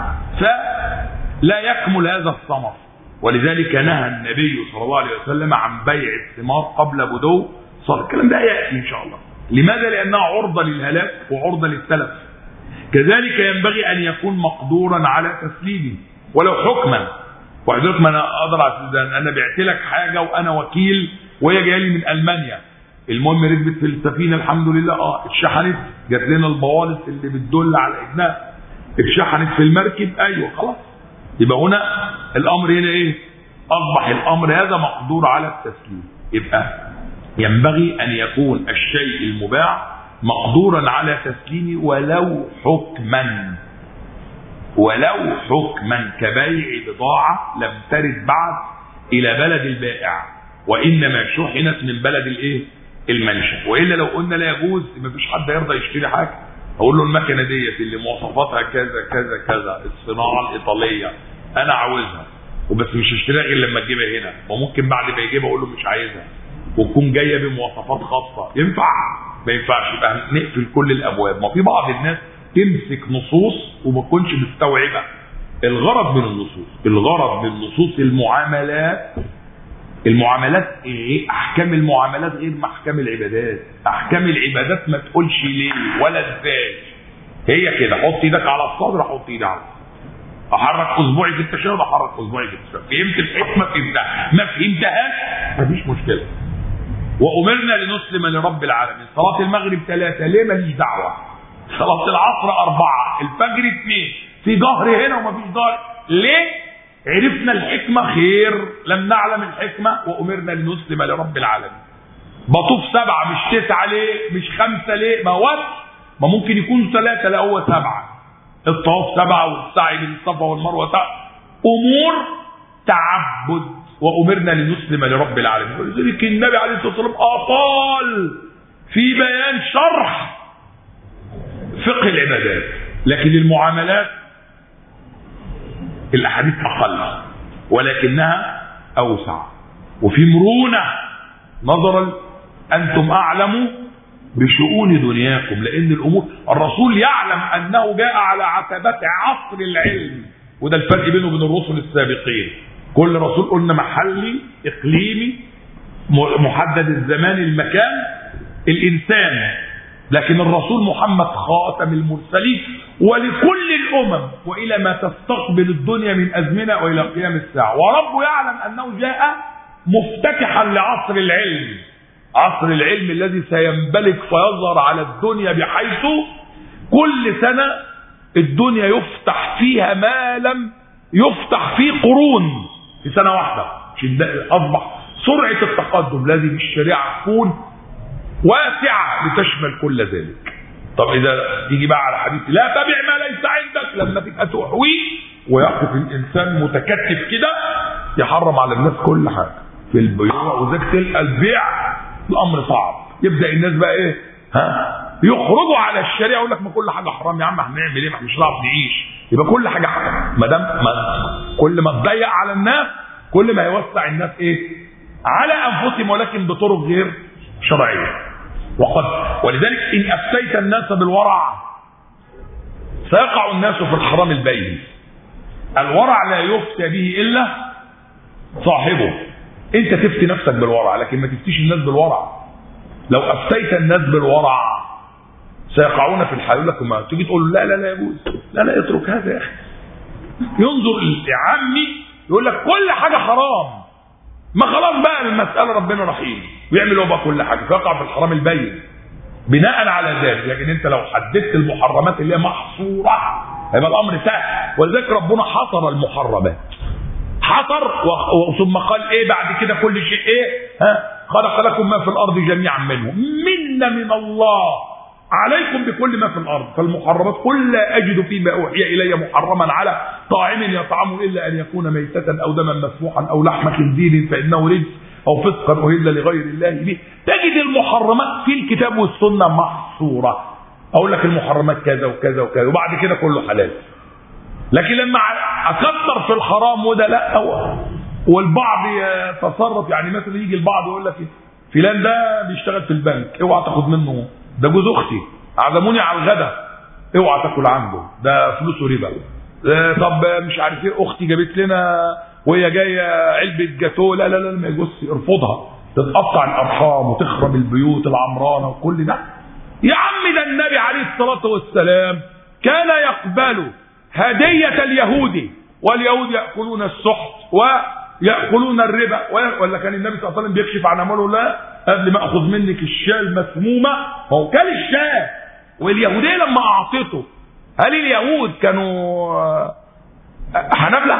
Speaker 1: فلا يكمل هذا الثمر ولذلك نهى النبي صلى الله عليه وسلم عن بيع الثمار قبل بدو صار الكلام ده ياتي ان شاء الله لماذا لانها عرضه للهلاك وعرضه للتلف كذلك ينبغي ان يكون مقدورا على تسليمه ولو حكما وحضرتك ما انا اقدر انا بعت لك حاجه وانا وكيل وهي جايه لي من المانيا المهم ركبت في السفينه الحمد لله اه اتشحنت جات لنا البوالص اللي بتدل على انها اتشحنت في المركب ايوه خلاص يبقى هنا الامر هنا ايه اصبح الامر هذا مقدور على التسليم يبقى ينبغي ان يكون الشيء المباع مقدورا على تسليمه ولو حكما ولو حكما كبيع بضاعة لم ترد بعد إلى بلد البائع وإنما شحنت من بلد الإيه؟ المنشأ وإلا لو قلنا لا يجوز ما فيش حد يرضى يشتري حاجة أقول له المكنة ديت اللي مواصفاتها كذا كذا كذا الصناعة الإيطالية أنا عاوزها وبس مش هشتريها غير لما تجيبها هنا وممكن بعد ما يجيبها أقول له مش عايزها وتكون جاية بمواصفات خاصة ينفع ما ينفعش يبقى نقفل كل الأبواب ما في بعض الناس تمسك نصوص وما تكونش مستوعبه الغرض من النصوص الغرض من نصوص المعاملات المعاملات ايه احكام المعاملات غير ما احكام العبادات احكام العبادات ما تقولش ليه ولا ازاي هي كده حط ايدك على الصدر حط ايدي على الصدر احرك اصبعي في التشهد احرك اصبعي في التشهد فهمت الحكمه فهمتها ما فهمتهاش مفيش مشكله وامرنا لنسلم لرب العالمين صلاه المغرب ثلاثه ليه ماليش دعوه صلاة العصر أربعة الفجر اثنين في ظهر هنا ومفيش ظهر ليه؟ عرفنا الحكمة خير لم نعلم الحكمة وأمرنا لنسلم لرب العالمين بطوف سبعة مش تسعة ليه؟ مش خمسة ليه؟ ما هو ما ممكن يكون ثلاثة لا هو سبعة الطواف سبعة والسعي بين الصفا والمروة سبعة أمور تعبد وأمرنا لنسلم لرب العالمين ولذلك النبي عليه الصلاة والسلام أطال في بيان شرح فقه العبادات لكن المعاملات الاحاديث اقل ولكنها اوسع وفي مرونه نظرا انتم اعلموا بشؤون دنياكم لان الامور الرسول يعلم انه جاء على عتبات عصر العلم وده الفرق بينه وبين الرسل السابقين كل رسول قلنا محلي اقليمي محدد الزمان المكان الانسان لكن الرسول محمد خاتم المرسلين ولكل الامم والى ما تستقبل الدنيا من ازمنه والى قيام الساعه وربه يعلم انه جاء مفتتحا لعصر العلم عصر العلم الذي سينبلك فيظهر على الدنيا بحيث كل سنه الدنيا يفتح فيها ما لم يفتح فيه قرون في سنه واحده اصبح سرعه التقدم لازم الشريعه تكون واسعة لتشمل كل ذلك طب إذا تيجي بقى على حديث لا تبع ما ليس عندك لما تبقى تحوي ويقف الإنسان متكتف كده يحرم على الناس كل حاجة في البيوع وذاك تلقى البيع الأمر صعب يبدأ الناس بقى إيه ها يخرجوا على الشريعة يقول لك ما كل حاجة حرام يا عم هنعمل إيه ما احنا مش هنعرف نعيش يبقى كل حاجة حرام ما دام ما كل ما تضيق على الناس كل ما يوسع الناس إيه على أنفسهم ولكن بطرق غير شرعية وقد ولذلك إن أفتيت الناس بالورع سيقع الناس في الحرام البين الورع لا يفتى به إلا صاحبه أنت تفتي نفسك بالورع لكن ما تفتيش الناس بالورع لو أفتيت الناس بالورع سيقعون في الحال لك ما تيجي تقول لا لا لا يجوز لا لا اترك هذا يا أخي ينظر لعمي يقول لك كل حاجه حرام ما خلاص بقى المساله ربنا رحيم ويعمل هو بقى كل حاجه فيقع في الحرام البين بناء على ذلك لكن انت لو حددت المحرمات اللي هي محصوره هيبقى الامر سهل ولذلك ربنا حصر المحرمات حصر ثم قال ايه بعد كده كل شيء ايه ها خلق لكم ما في الارض جميعا منه منا من الله عليكم بكل ما في الارض فالمحرمات قل لا اجد فيما اوحي الي محرما على طاعم يطعمه الا ان يكون ميتة او دما مسفوحا او لحم خنزير فانه رجس او فسقا اهل لغير الله به تجد المحرمات في الكتاب والسنه محصوره اقول لك المحرمات كذا وكذا وكذا وبعد كده كله حلال لكن لما اكثر في الحرام وده لا والبعض يتصرف يعني مثلا يجي البعض يقول لك فلان ده بيشتغل في البنك اوعى تاخد منه ده جوز اختي عزموني على الغدا اوعى تاكل عنده ده فلوسه ربا طب مش عارف ايه اختي جابت لنا وهي جايه علبه جاتوه لا لا لا ما يجوزش ارفضها تتقطع الارحام وتخرب البيوت العمرانه وكل ده يا عم ده النبي عليه الصلاه والسلام كان يقبل هديه اليهود واليهود ياكلون السحت وياكلون الربا ولا كان النبي صلى الله عليه وسلم بيكشف عن امره لا قبل ما اخذ منك الشاة المسمومه هو كل الشاة واليهوديه لما اعطيته هل اليهود كانوا حنبله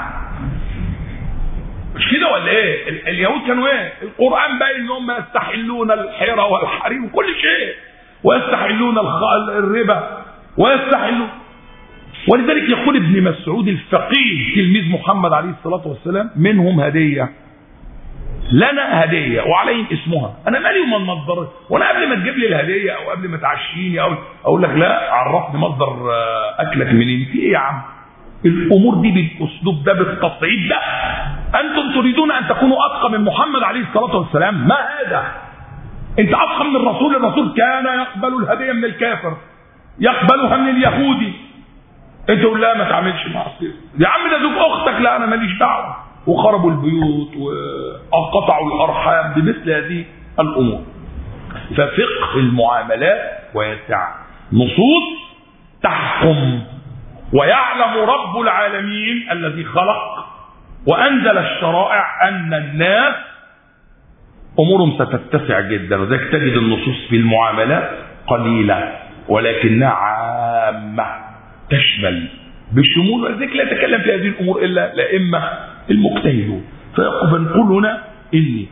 Speaker 1: مش كده ولا ايه اليهود كانوا ايه القران باين ان هم يستحلون الحيرة والحريم وكل شيء ويستحلون الربا ويستحلون ولذلك يقول ابن مسعود الفقيه تلميذ محمد عليه الصلاه والسلام منهم هديه لنا هديه وعليهم اسمها انا مالي ومن مصدر وانا قبل ما تجيب لي الهديه او قبل ما تعشيني او اقول لك لا عرفني مصدر اكلك منين في ايه يا عم الامور دي بالاسلوب ده بالتصعيد ده انتم تريدون ان تكونوا اتقى من محمد عليه الصلاه والسلام ما هذا انت اتقى من الرسول الرسول كان يقبل الهديه من الكافر يقبلها من اليهودي انت تقول لا ما تعملش معصيه يا عم ده زوج اختك لا انا ماليش دعوه وخربوا البيوت وقطعوا الارحام بمثل هذه الامور ففقه المعاملات ويسع نصوص تحكم ويعلم رب العالمين الذي خلق وانزل الشرائع ان الناس امورهم ستتسع جدا وذلك تجد النصوص في المعاملات قليله ولكنها عامه تشمل بالشمول ولذلك لا يتكلم في هذه الامور الا الائمه المجتهدون فنقول هنا ان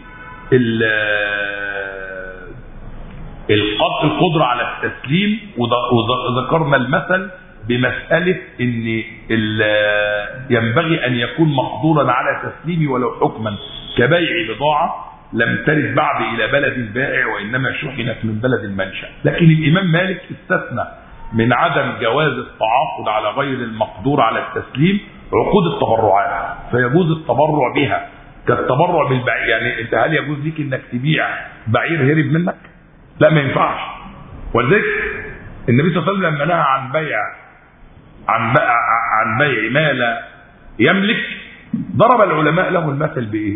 Speaker 1: القدرة على التسليم وذكرنا المثل بمسألة ان ينبغي ان يكون مقدورا على تسليمه ولو حكما كبيع بضاعة لم ترد بعد الى بلد البائع وانما شحنت من بلد المنشأ لكن الامام مالك استثنى من عدم جواز التعاقد على غير المقدور على التسليم عقود التبرعات فيجوز التبرع بها كالتبرع بالبعير يعني انت هل يجوز ليك انك تبيع بعير هرب منك؟ لا ما ينفعش ولذلك النبي صلى الله عليه وسلم لما نهى عن بيع عن بيع عن بيع ما لا يملك ضرب العلماء له المثل بايه؟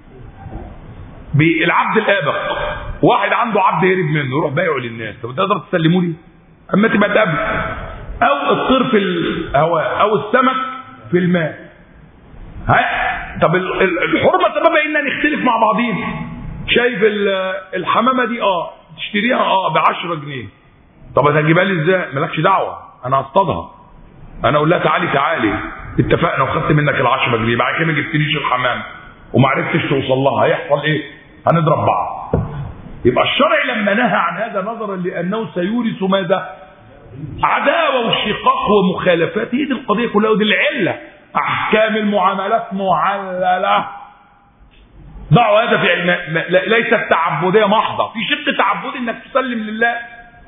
Speaker 1: بالعبد الابق واحد عنده عبد هرب منه يروح بايعه للناس طب تقدر تسلمه لي؟ اما تبقى تقابل او الطير في الهواء او السمك في الماء ها طب الحرمه سببها ان نختلف مع بعضين شايف الحمامه دي اه تشتريها اه ب 10 جنيه طب هتجيبها لي ازاي مالكش دعوه انا هصطادها انا اقول لها تعالي تعالي اتفقنا وخدت منك ال 10 جنيه بعد كده ما جبتليش الحمام وما عرفتش توصل لها هيحصل ايه هنضرب بعض يبقى الشرع لما نهى عن هذا نظرا لانه سيورث ماذا عداوه وشقاق ومخالفات هي دي القضيه كلها ودي العله احكام المعاملات معلله ضعوا هذا في علم ليست تعبديه محضه في شق تعبدي انك تسلم لله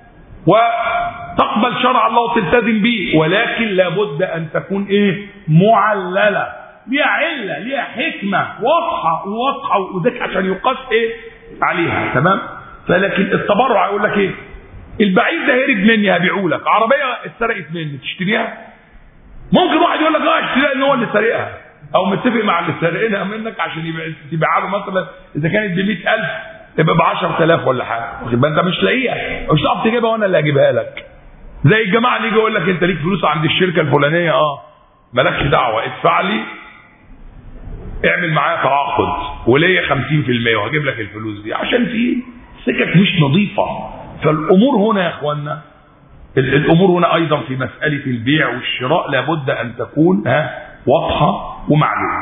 Speaker 1: وتقبل شرع الله وتلتزم به ولكن لابد ان تكون ايه معلله ليها عله ليها حكمه واضحه واضحه وذاك عشان يقاس ايه عليها تمام فلكن التبرع يقول لك ايه البعير ده هرب مني هبيعه لك عربيه اتسرقت مني تشتريها ممكن واحد يقول لك اه اشتريها ان هو اللي سارقها او متفق مع اللي سارقينها منك عشان تبيعها له مثلا اذا كانت ب 100000 تبقى ب 10000 ولا حاجه واخد بالك انت مش لاقيها مش هتعرف تجيبها وانا اللي هجيبها لك زي الجماعه اللي يجي يقول لك انت ليك فلوس عند الشركه الفلانيه اه مالكش دعوه ادفع لي اعمل معايا تعاقد وليا 50% وهجيب لك الفلوس دي عشان في سكك مش نظيفه فالامور هنا يا اخوانا الامور هنا ايضا في مساله البيع والشراء لابد ان تكون ها واضحه ومعلومه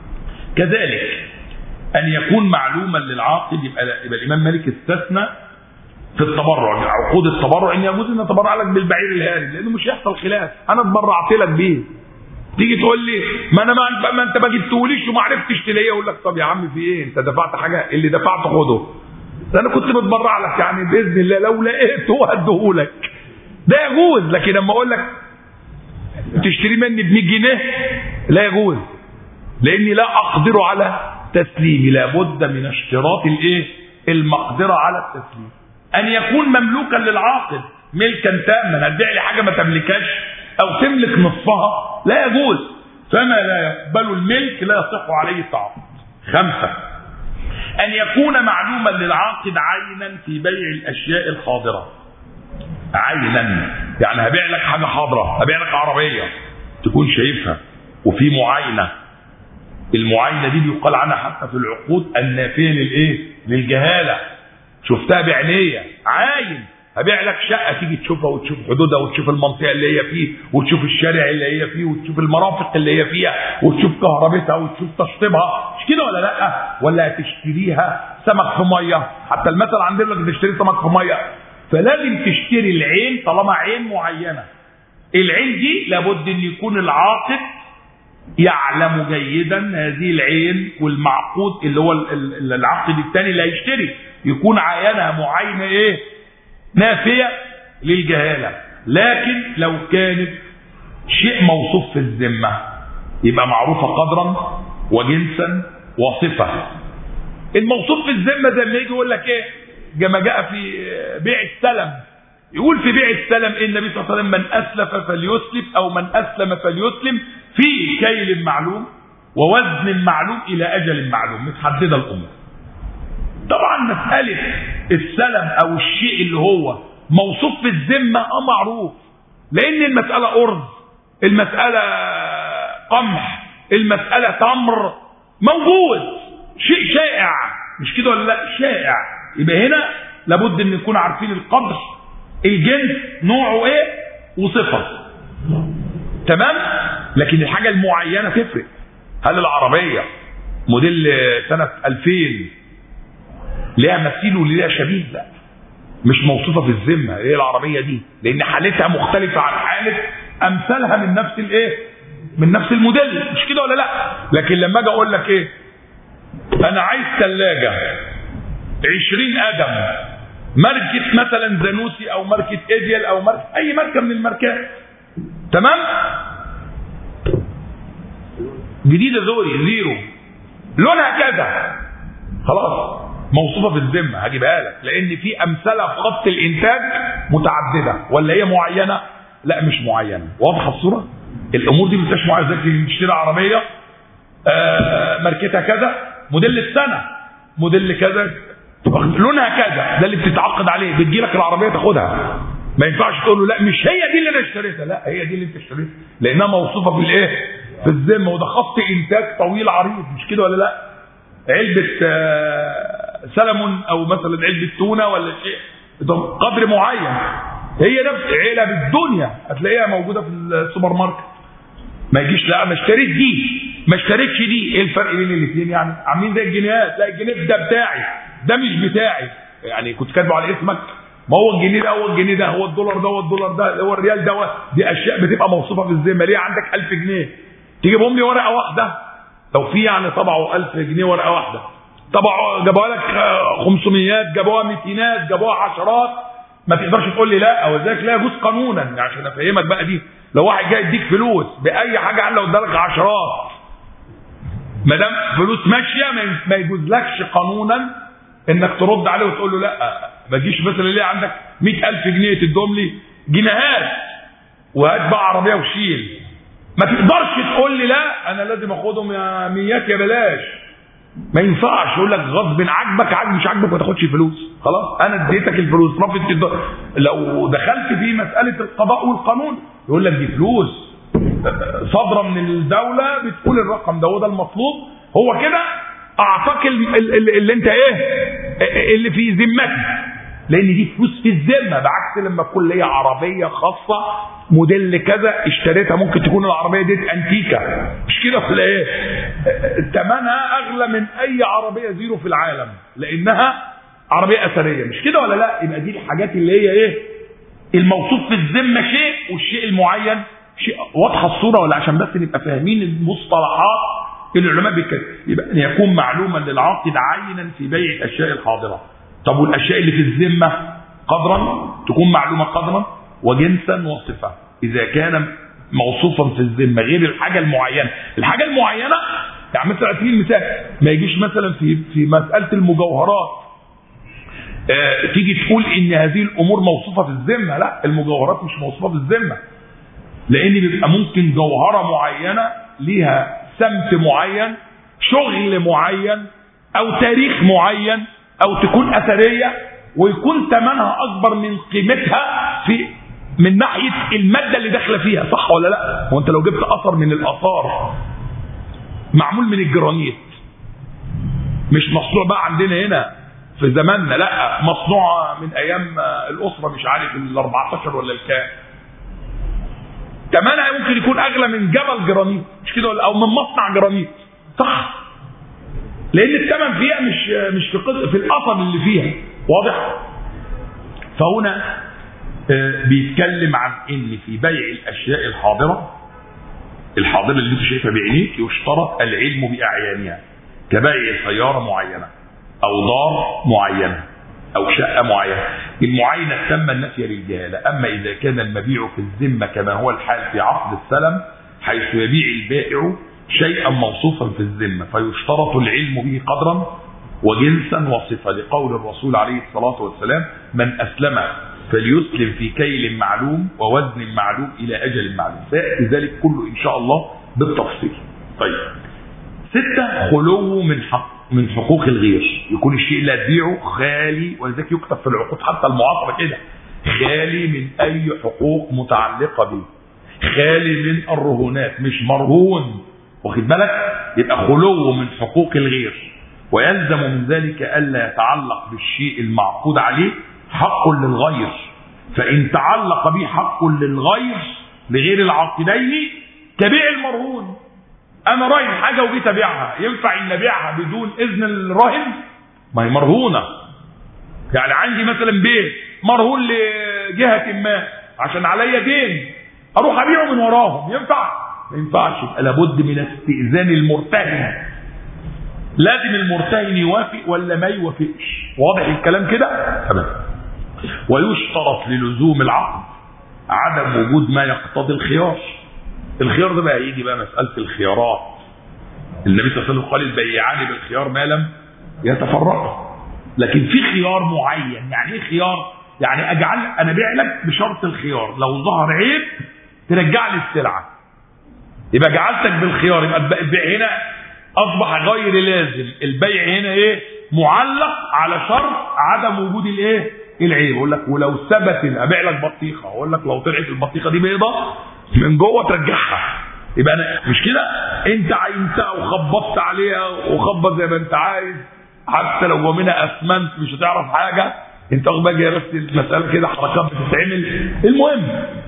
Speaker 1: كذلك ان يكون معلوما للعاقد يبقى, يبقى الامام مالك استثنى في التبرع عقود التبرع ان يجوز ان اتبرع لك بالبعير الهاري لانه مش هيحصل خلاف انا اتبرعت لك بيه تيجي تقول لي ما انا ما, ما انت ما جبتهوليش وما عرفتش تلاقيه اقول لك طب يا عم في ايه انت دفعت حاجه اللي دفعته خده ده انا كنت متبرع لك يعني باذن الله لو لقيته هديهولك ده يجوز لكن لما اقول لك تشتري مني ب 100 جنيه لا يجوز لاني لا اقدر على تسليمي لابد من اشتراط الايه المقدره على التسليم ان يكون مملوكا للعاقد ملكا تاما هتبيع لي حاجه ما تملكهاش او تملك نصفها لا يجوز فما لا يقبل الملك لا يصح عليه التعاقد خمسه ان يكون معلوما للعاقد عينا في بيع الاشياء الحاضره عينا يعني هبيع لك حاجه حاضره هبيع لك عربيه تكون شايفها وفي معاينه المعاينه دي بيقال عنها حتى في العقود النافيه للايه للجهاله شفتها بعينيا عاين هبيع لك شقه تيجي تشوفها وتشوف حدودها وتشوف المنطقه اللي هي فيه وتشوف الشارع اللي هي فيه وتشوف المرافق اللي هي فيها وتشوف كهربتها وتشوف تشطيبها مش كده ولا لا ولا هتشتريها سمك في ميه حتى المثل عندنا لك تشتري سمك في ميه فلازم تشتري العين طالما عين معينه العين دي لابد ان يكون العاقد يعلم جيدا هذه العين والمعقود اللي هو العقد الثاني اللي هيشتري يكون عينها معاينه ايه نافيه للجهاله لكن لو كانت شيء موصوف في الذمه يبقى معروفه قدرا وجنسا وصفه الموصوف في الذمه زي ما يجي يقول لك ايه كما جاء في بيع السلم يقول في بيع السلم إيه النبي صلى الله عليه وسلم من اسلف فليسلف او من اسلم فليسلم في كيل معلوم ووزن معلوم الى اجل معلوم متحدده الامور طبعا مساله السلم او الشيء اللي هو موصوف في الذمه اه معروف لان المساله ارز المساله قمح المساله تمر موجود شيء شائع مش كده ولا لا شائع يبقى هنا لابد ان نكون عارفين القدر الجنس نوعه ايه وصفه تمام لكن الحاجه المعينه تفرق هل العربيه موديل سنه 2000 ليها مثيل وليها شبيه لا مش موصوفه في الذمه ايه العربيه دي لان حالتها مختلفه عن حاله امثالها من نفس الايه من نفس الموديل مش كده ولا لا لكن لما اجي اقول لك ايه انا عايز ثلاجه 20 قدم ماركة مثلا زانوسي او ماركة ايديال او ماركة اي ماركة من الماركات تمام جديدة زوري زيرو لونها كذا خلاص موصوفة في الذمة هجيبها لك لان في امثلة في خط الانتاج متعددة ولا هي معينة لا مش معينة واضحة الصورة الامور دي مش معينة زي تشتري عربية آه ماركتها كذا موديل السنة موديل كذا لونها كذا ده اللي بتتعقد عليه بتجي لك العربيه تاخدها ما ينفعش تقول له لا مش هي دي اللي انا اشتريتها لا هي دي اللي انت اشتريتها لانها موصوفه في الايه في الذمه وده خط انتاج طويل عريض مش كده ولا لا علبه سلمون او مثلا علبه تونه ولا شيء قدر معين هي نفس علب الدنيا هتلاقيها موجوده في السوبر ماركت ما يجيش لا انا اشتريت دي ما اشتريتش دي ايه الفرق بين الاثنين يعني عاملين زي الجنيهات لا الجنيه ده بتاعي ده مش بتاعي يعني كنت كاتبه على اسمك ما هو الجنيه ده هو الجنيه ده هو الدولار ده هو الدولار ده هو الريال ده دي اشياء بتبقى موصوفه في الذمه ليه عندك 1000 جنيه تجيبهم لي ورقه واحده لو في يعني طبعوا 1000 جنيه ورقه واحده طبعوا جابوها لك 500 جابوها 200 جابوها عشرات ما تقدرش تقول لي لا او ذلك لا يجوز قانونا يعني عشان افهمك بقى دي لو واحد جاي يديك فلوس باي حاجه عنه ادالك عشرات ما دام فلوس ماشيه ما يجوزلكش قانونا انك ترد عليه وتقول له لا ما تجيش مثلا ليه عندك 100000 جنيه تدوم لي جنيهات وهات بقى عربيه وشيل ما تقدرش تقول لي لا انا لازم اخدهم يا ميات يا بلاش ما ينفعش يقول لك غصب عاجبك عاجب مش عاجبك ما تاخدش فلوس خلاص انا اديتك الفلوس رفضت لو دخلت في مساله القضاء والقانون يقول لك دي فلوس صادره من الدوله بتقول الرقم ده وده المطلوب هو كده اعطاك اللي انت ايه اللي في ذمتك لان دي فلوس في الذمه بعكس لما تكون ليا عربيه خاصه موديل كذا اشتريتها ممكن تكون العربيه دي انتيكا مش كده ولا ايه ثمنها اغلى من اي عربيه زيرو في العالم لانها عربيه اثريه مش كده ولا لا يبقى دي الحاجات اللي هي ايه الموصوف في الذمه شيء والشيء المعين شيء واضحه الصوره ولا عشان بس نبقى فاهمين المصطلحات العلماء بيتكلموا يبقى ان يكون معلوما للعاقد عينا في بيع الاشياء الحاضره طب والاشياء اللي في الذمه قدرا تكون معلومه قدرا وجنسا وصفه اذا كان موصوفا في الذمه غير الحاجه المعينه الحاجه المعينه يعني مثلا على سبيل المثال ما يجيش مثلا في في مساله المجوهرات آه تيجي تقول ان هذه الامور موصوفه في الذمه لا المجوهرات مش موصوفه في الذمه لان بيبقى ممكن جوهره معينه ليها سمت معين شغل معين او تاريخ معين او تكون اثريه ويكون ثمنها اكبر من قيمتها في من ناحيه الماده اللي داخله فيها صح ولا لا وانت لو جبت اثر من الاثار معمول من الجرانيت مش مصنوع بقى عندنا هنا في زماننا لا مصنوع من ايام الاسره مش عارف ال 14 ولا الكام ثمنها ممكن يكون اغلى من جبل جرانيت مش كده ولا او من مصنع جرانيت صح لان الثمن فيها مش مش في في الاثر اللي فيها واضح فهنا بيتكلم عن ان في بيع الاشياء الحاضره الحاضره اللي انت شايفها بعينيك يشترط العلم باعيانها كبيع سياره معينه او دار معينه او شقه معينه المعاينه تم النفي للجهاله اما اذا كان المبيع في الذمه كما هو الحال في عقد السلم حيث يبيع البائع شيئا موصوفا في الذمه فيشترط العلم به قدرا وجنسا وصفه لقول الرسول عليه الصلاه والسلام من اسلم فليسلم في كيل معلوم ووزن معلوم الى اجل معلوم سياتي ذلك كله ان شاء الله بالتفصيل. طيب. سته خلو من حق من حقوق الغير يكون الشيء اللي هتبيعه خالي ولذلك يكتب في العقود حتى المعاصره كده خالي من اي حقوق متعلقه به خالي من الرهونات مش مرهون واخد بالك يبقى خلو من حقوق الغير ويلزم من ذلك الا يتعلق بالشيء المعقود عليه حق للغير فان تعلق به حق للغير لغير العاقدين كبيع المرهون انا راهن حاجه وجيت ابيعها ينفع ان ابيعها بدون اذن الراهن ما هي مرهونه يعني عندي مثلا بيت مرهون لجهه ما عشان عليا دين اروح ابيعه من وراهم ينفع ما ينفعش يبقى لابد من استئذان المرتهن لازم المرتهن يوافق ولا ما يوافقش واضح الكلام كده تمام ويشترط للزوم العقد عدم وجود ما يقتضي الخيار الخيار ده بقى يجي بقى مساله الخيارات النبي صلى الله عليه وسلم قال البيعان بالخيار ما لم يتفرقا لكن في خيار معين يعني ايه خيار يعني اجعل انا بيع لك بشرط الخيار لو ظهر عيب ترجع لي السلعه يبقى جعلتك بالخيار يبقى البيع هنا اصبح غير لازم البيع هنا ايه معلق على شرط عدم وجود الايه العيب يقول لك ولو ثبت ابيع لك بطيخه اقول لك لو طلعت البطيخه دي بيضه من جوه ترجعها يبقى انا مش كده انت عينتها وخبطت عليها وخبط زي ما انت عايز حتى لو جوه منها اسمنت مش هتعرف حاجه انت واخد بالك بس المساله كده حركات بتتعمل المهم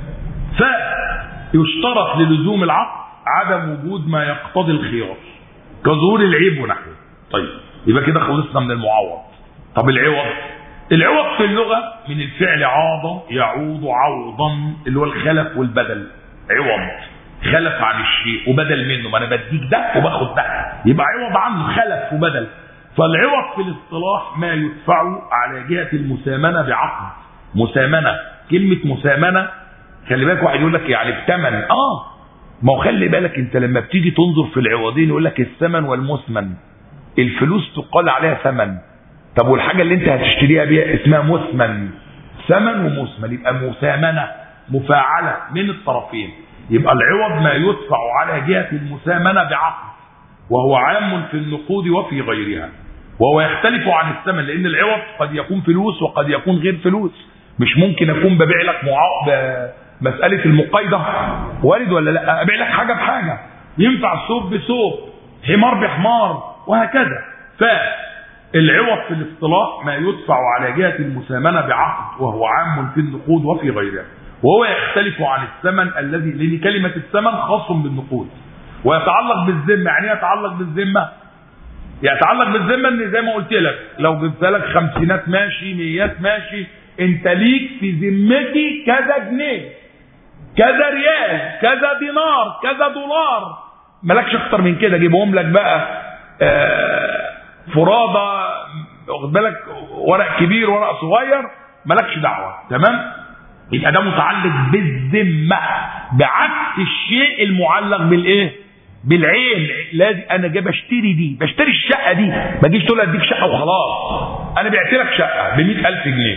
Speaker 1: فيشترط للزوم العقد عدم وجود ما يقتضي الخيار كظهور العيب ونحوه طيب يبقى كده خلصنا من المعوض طب العوض العوض في اللغه من الفعل عاض يعوض عوضا اللي هو الخلف والبدل عوض خلف عن الشيء وبدل منه ما انا بديك ده وباخد ده يبقى عوض عنه خلف وبدل فالعوض في الاصطلاح ما يدفع على جهه المسامنه بعقد مسامنه كلمه مسامنه خلي بالك واحد يقول لك يعني بثمن اه ما هو خلي بالك انت لما بتيجي تنظر في العوضين يقول لك الثمن والمثمن الفلوس تقال عليها ثمن طب والحاجه اللي انت هتشتريها بيها اسمها مثمن ثمن ومثمن يبقى مسامنه مفاعله من الطرفين يبقى العوض ما يدفع على جهه المسامنه بعقد وهو عام في النقود وفي غيرها وهو يختلف عن الثمن لان العوض قد يكون فلوس وقد يكون غير فلوس مش ممكن اكون ببيع لك معاق مساله المقايضه وارد ولا لا ابيع لك حاجه بحاجه ينفع ثوب بثوب حمار بحمار وهكذا فالعوض في الاصطلاح ما يدفع على جهه المسامنه بعقد وهو عام في النقود وفي غيرها وهو يختلف عن الثمن الذي لان كلمه الثمن خاص بالنقود ويتعلق بالذمه يعني ايه يتعلق بالذمه يتعلق بالذمه ان زي ما قلت لك لو جبت لك خمسينات ماشي ميات ماشي انت ليك في ذمتي كذا جنيه كذا ريال كذا دينار كذا دولار مالكش اكتر من كده جيبهم لك بقى آه، فرادة واخد بالك ورق كبير ورق صغير مالكش دعوه تمام يبقى ده متعلق بالذمه بعكس الشيء المعلق بالايه بالعين لازم انا جاي بشتري دي بشتري الشقه دي ما تجيش تقول اديك شقه وخلاص انا بعت لك شقه ب 100000 جنيه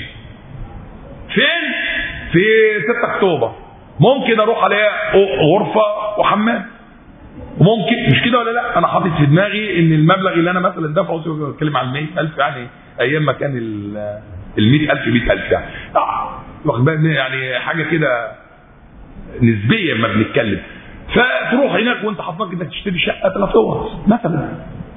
Speaker 1: فين في 6 اكتوبر ممكن اروح عليها غرفه وحمام وممكن مش كده ولا لا انا حاطط في دماغي ان المبلغ اللي انا مثلا دافعه بتكلم عن 100000 يعني ايام ما كان ال 100000 100000 يعني آه، واخد بالك يعني حاجه كده نسبيا ما بنتكلم فتروح هناك وانت حاطط انك تشتري شقه ثلاث اوض مثلا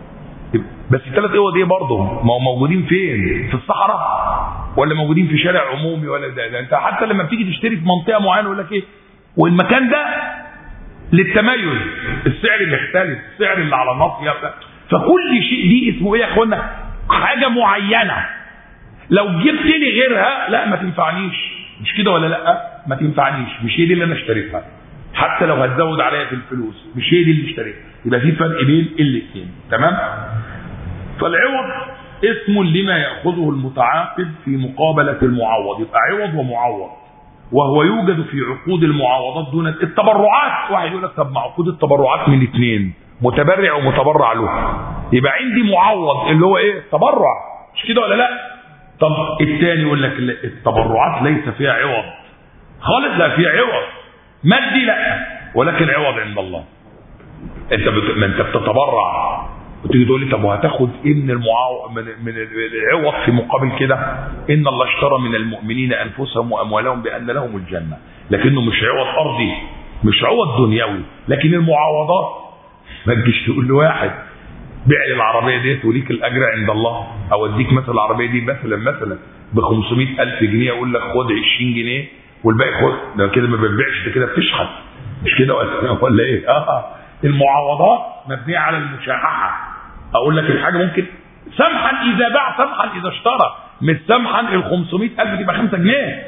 Speaker 1: بس الثلاث اوض ايه برضه ما هم موجودين فين في الصحراء ولا موجودين في شارع عمومي ولا ده, ده انت حتى لما بتيجي تشتري في منطقه معينه يقول لك ايه والمكان ده للتميز السعر بيختلف السعر اللي على النص فكل شيء دي اسمه ايه يا اخوانا حاجه معينه لو جبت لي غيرها لا ما تنفعنيش مش كده ولا لا ما تنفعنيش مش هي دي اللي انا اشتريتها حتى لو هتزود عليا في الفلوس مش هي دي اللي اشتريتها يبقى في فرق بين الاثنين تمام فالعوض اسم لما ياخذه المتعاقد في مقابله المعوض يبقى عوض ومعوض وهو يوجد في عقود المعاوضات دون التبرعات واحد يقول لك طب ما عقود التبرعات من اثنين متبرع ومتبرع له يبقى عندي معوض اللي هو ايه تبرع مش كده ولا لا طب الثاني يقول لك التبرعات ليس فيها عوض خالص لا فيها عوض مادي لا ولكن عوض عند الله انت بت... ما انت بتتبرع وتيجي تقول لي طب وهتاخد ايه من المعاو... من من العوض في مقابل كده ان الله اشترى من المؤمنين انفسهم واموالهم بان لهم الجنه لكنه مش عوض ارضي مش عوض دنيوي لكن المعاوضات ما تجيش تقول لواحد بيع لي العربيه ديت وليك الاجر عند الله او اديك مثلا العربيه دي مثلا مثلا ب 500000 جنيه اقول لك خد 20 جنيه والباقي خد ده كده ما بتبيعش ده كده بتشحت مش كده ولا ولا ايه؟ اه المعاوضات مبنيه على المشاححه اقول لك الحاجه ممكن سمحا اذا باع سمحا اذا اشترى مش سمحا ال 500000 تبقى 5 جنيه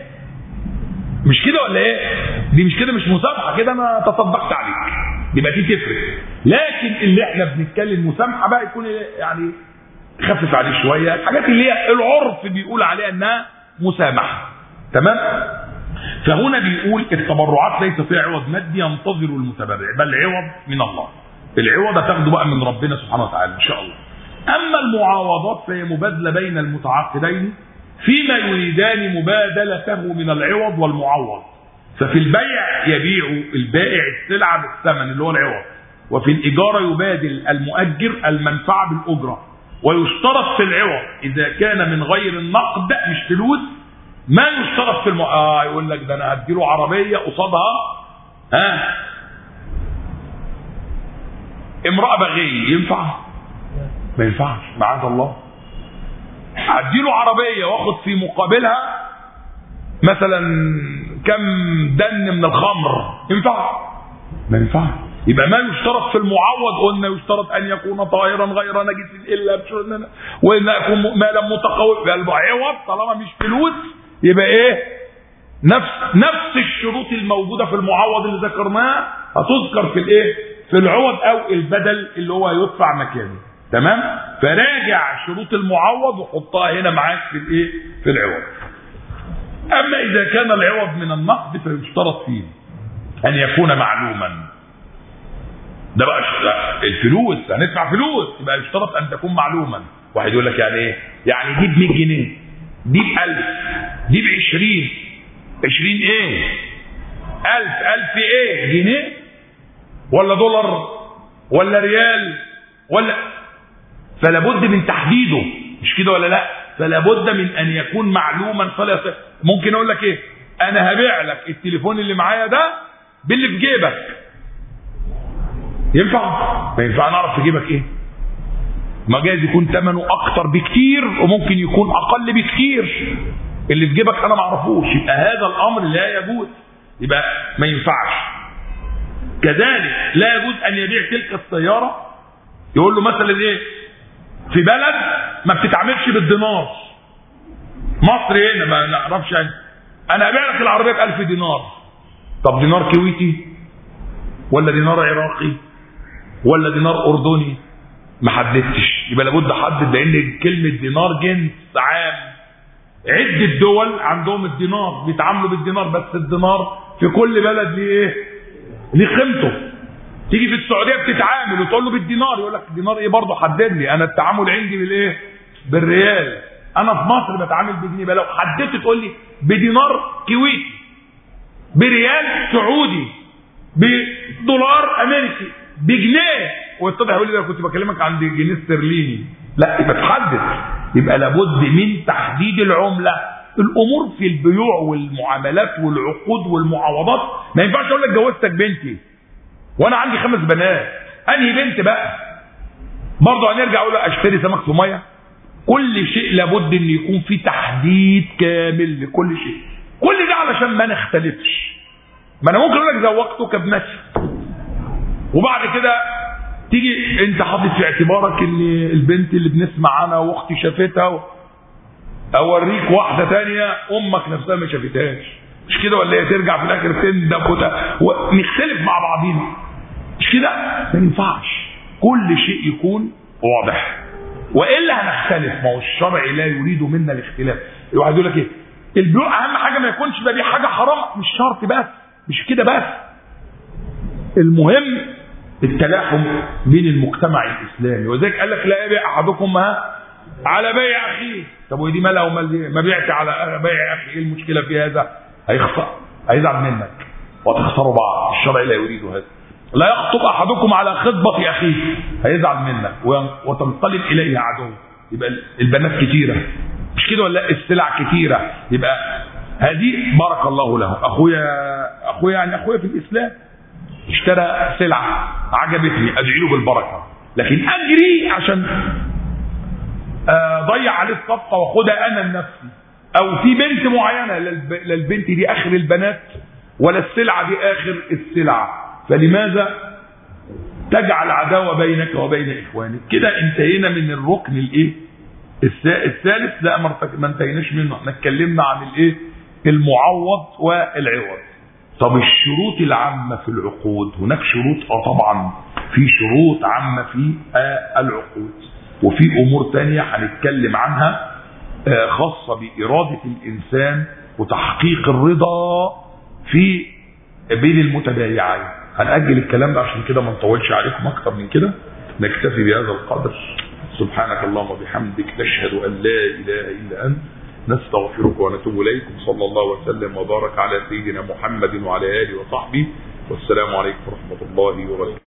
Speaker 1: مش كده ولا ايه؟ دي مش كده مش مسامحه كده انا تصدقت عليك يبقى دي تفرق لكن اللي احنا بنتكلم مسامحه بقى يكون يعني خفف عليه شويه الحاجات اللي هي العرف بيقول عليها انها مسامحه تمام فهنا بيقول التبرعات ليس فيها عوض مادي ينتظر المتبرع بل عوض من الله العوض هتاخده بقى من ربنا سبحانه وتعالى ان شاء الله اما المعاوضات فهي مبادله بين المتعاقدين فيما يريدان مبادلته من العوض والمعوض ففي البيع يبيع البائع السلعه بالثمن اللي هو العوض وفي الاجاره يبادل المؤجر المنفعه بالاجره ويشترط في العوض اذا كان من غير النقد مش فلوس ما يشترط في الم... آه يقول لك ده انا هديله عربيه قصادها ها امراه بغي ينفع؟ ما ينفعش معاذ الله اديله عربيه واخد في مقابلها مثلا كم دن من الخمر ينفع؟ ما ينفعش يبقى ما يشترط في المعوض قلنا يشترط ان يكون طاهرا غير نجس الا بشرط وان يكون مالا متقوي عوض طالما مش فلوس يبقى ايه نفس نفس الشروط الموجوده في المعوض اللي ذكرناه هتذكر في الايه في العوض او البدل اللي هو يدفع مكانه تمام فراجع شروط المعوض وحطها هنا معاك في الايه في العوض اما اذا كان العوض من النقد فيشترط فيه ان يكون معلوما ده بقى الفلوس هندفع فلوس يبقى يشترط ان تكون معلوما واحد يقول لك يعني ايه يعني دي ب 100 جنيه دي ب 1000 دي ب 20 20 ايه 1000 1000 ايه جنيه ولا دولار ولا ريال ولا فلا بد من تحديده مش كده ولا لا فلا بد من ان يكون معلوما فلا ممكن اقول لك ايه انا هبيع لك التليفون اللي معايا ده باللي في جيبك ينفع ما ينفع نعرف في جيبك ايه ما جايز يكون ثمنه اكتر بكتير وممكن يكون اقل بكتير اللي في جيبك انا ما اعرفوش يبقى هذا الامر لا يجوز يبقى ما ينفعش كذلك لا يجوز ان يبيع تلك السياره يقول له مثلا ايه في بلد ما بتتعاملش بالدينار مصر هنا ما نعرفش يعني انا ابيع لك العربيه ب 1000 دينار طب دينار كويتي ولا دينار عراقي ولا دينار اردني ما حددتش يبقى لابد احدد لان كلمه دينار جنس عام عده دول عندهم الدينار بيتعاملوا بالدينار بس الدينار في كل بلد ليه ايه؟ ليه قيمته تيجي في السعوديه بتتعامل وتقول له بالدينار يقول لك الدينار ايه برضه حدد لي انا التعامل عندي بالايه؟ بالريال انا في مصر بتعامل بجنيه بقى لو حددت تقول لي بدينار كويتي بريال سعودي بدولار امريكي بجنيه ويتضح يقول لي ده كنت بكلمك عن جنيه استرليني لا يبقى تحدد يبقى لابد من تحديد العمله الامور في البيوع والمعاملات والعقود والمعاوضات ما ينفعش اقول لك جوزتك بنتي وانا عندي خمس بنات انهي بنت بقى برضه هنرجع اقول اشتري سمك في ميه كل شيء لابد ان يكون في تحديد كامل لكل شيء كل ده علشان ما نختلفش ما انا ممكن اقول لك زوجتك ابنتي وبعد كده تيجي انت حاطط في اعتبارك ان البنت اللي بنسمع عنها واختي شافتها اوريك واحده تانية امك نفسها ما شافتهاش مش كده ولا هي ترجع في الاخر تندب ونختلف مع بعضينا مش كده ما ينفعش كل شيء يكون واضح والا هنختلف ما هو الشرع لا يريد منا الاختلاف الواحد يقول لك ايه البيوع اهم حاجه ما يكونش بقى دي حاجه حرام مش شرط بس مش كده بس المهم التلاحم بين المجتمع الاسلامي وذلك قال لك لا يبيع احدكم ها على بيع اخيه طب ودي مالها ومال ما بيعت على بيع اخي ايه المشكله في هذا هيخسر هيزعل منك وتخسروا بعض الشرع لا يريد هذا لا يخطب احدكم على خطبه اخيه هيزعل منك وتنقلب اليه عدو يبقى البنات كتيره مش كده ولا السلع كتيره يبقى هذه بارك الله له اخويا اخويا يعني اخويا في الاسلام اشترى سلعه عجبتني ادعي له بالبركه لكن اجري عشان ضيع عليه الصفقه واخدها انا لنفسي او في بنت معينه لا البنت دي اخر البنات ولا السلعه دي اخر السلعه فلماذا تجعل عداوه بينك وبين اخوانك كده انتهينا من الركن الايه الثالث لا ما انتهيناش منه احنا اتكلمنا عن الايه المعوض والعوض طب الشروط العامه في العقود هناك شروط اه طبعا في شروط عامه في آه العقود وفي امور تانية هنتكلم عنها آه خاصه باراده الانسان وتحقيق الرضا في بين المتبايعين هنأجل الكلام ده عشان كده ما نطولش عليكم اكتر من كده نكتفي بهذا القدر سبحانك اللهم وبحمدك نشهد ان لا اله الا انت نستغفرك ونتوب اليكم صلى الله وسلم وبارك على سيدنا محمد وعلى اله وصحبه والسلام عليكم ورحمه الله وبركاته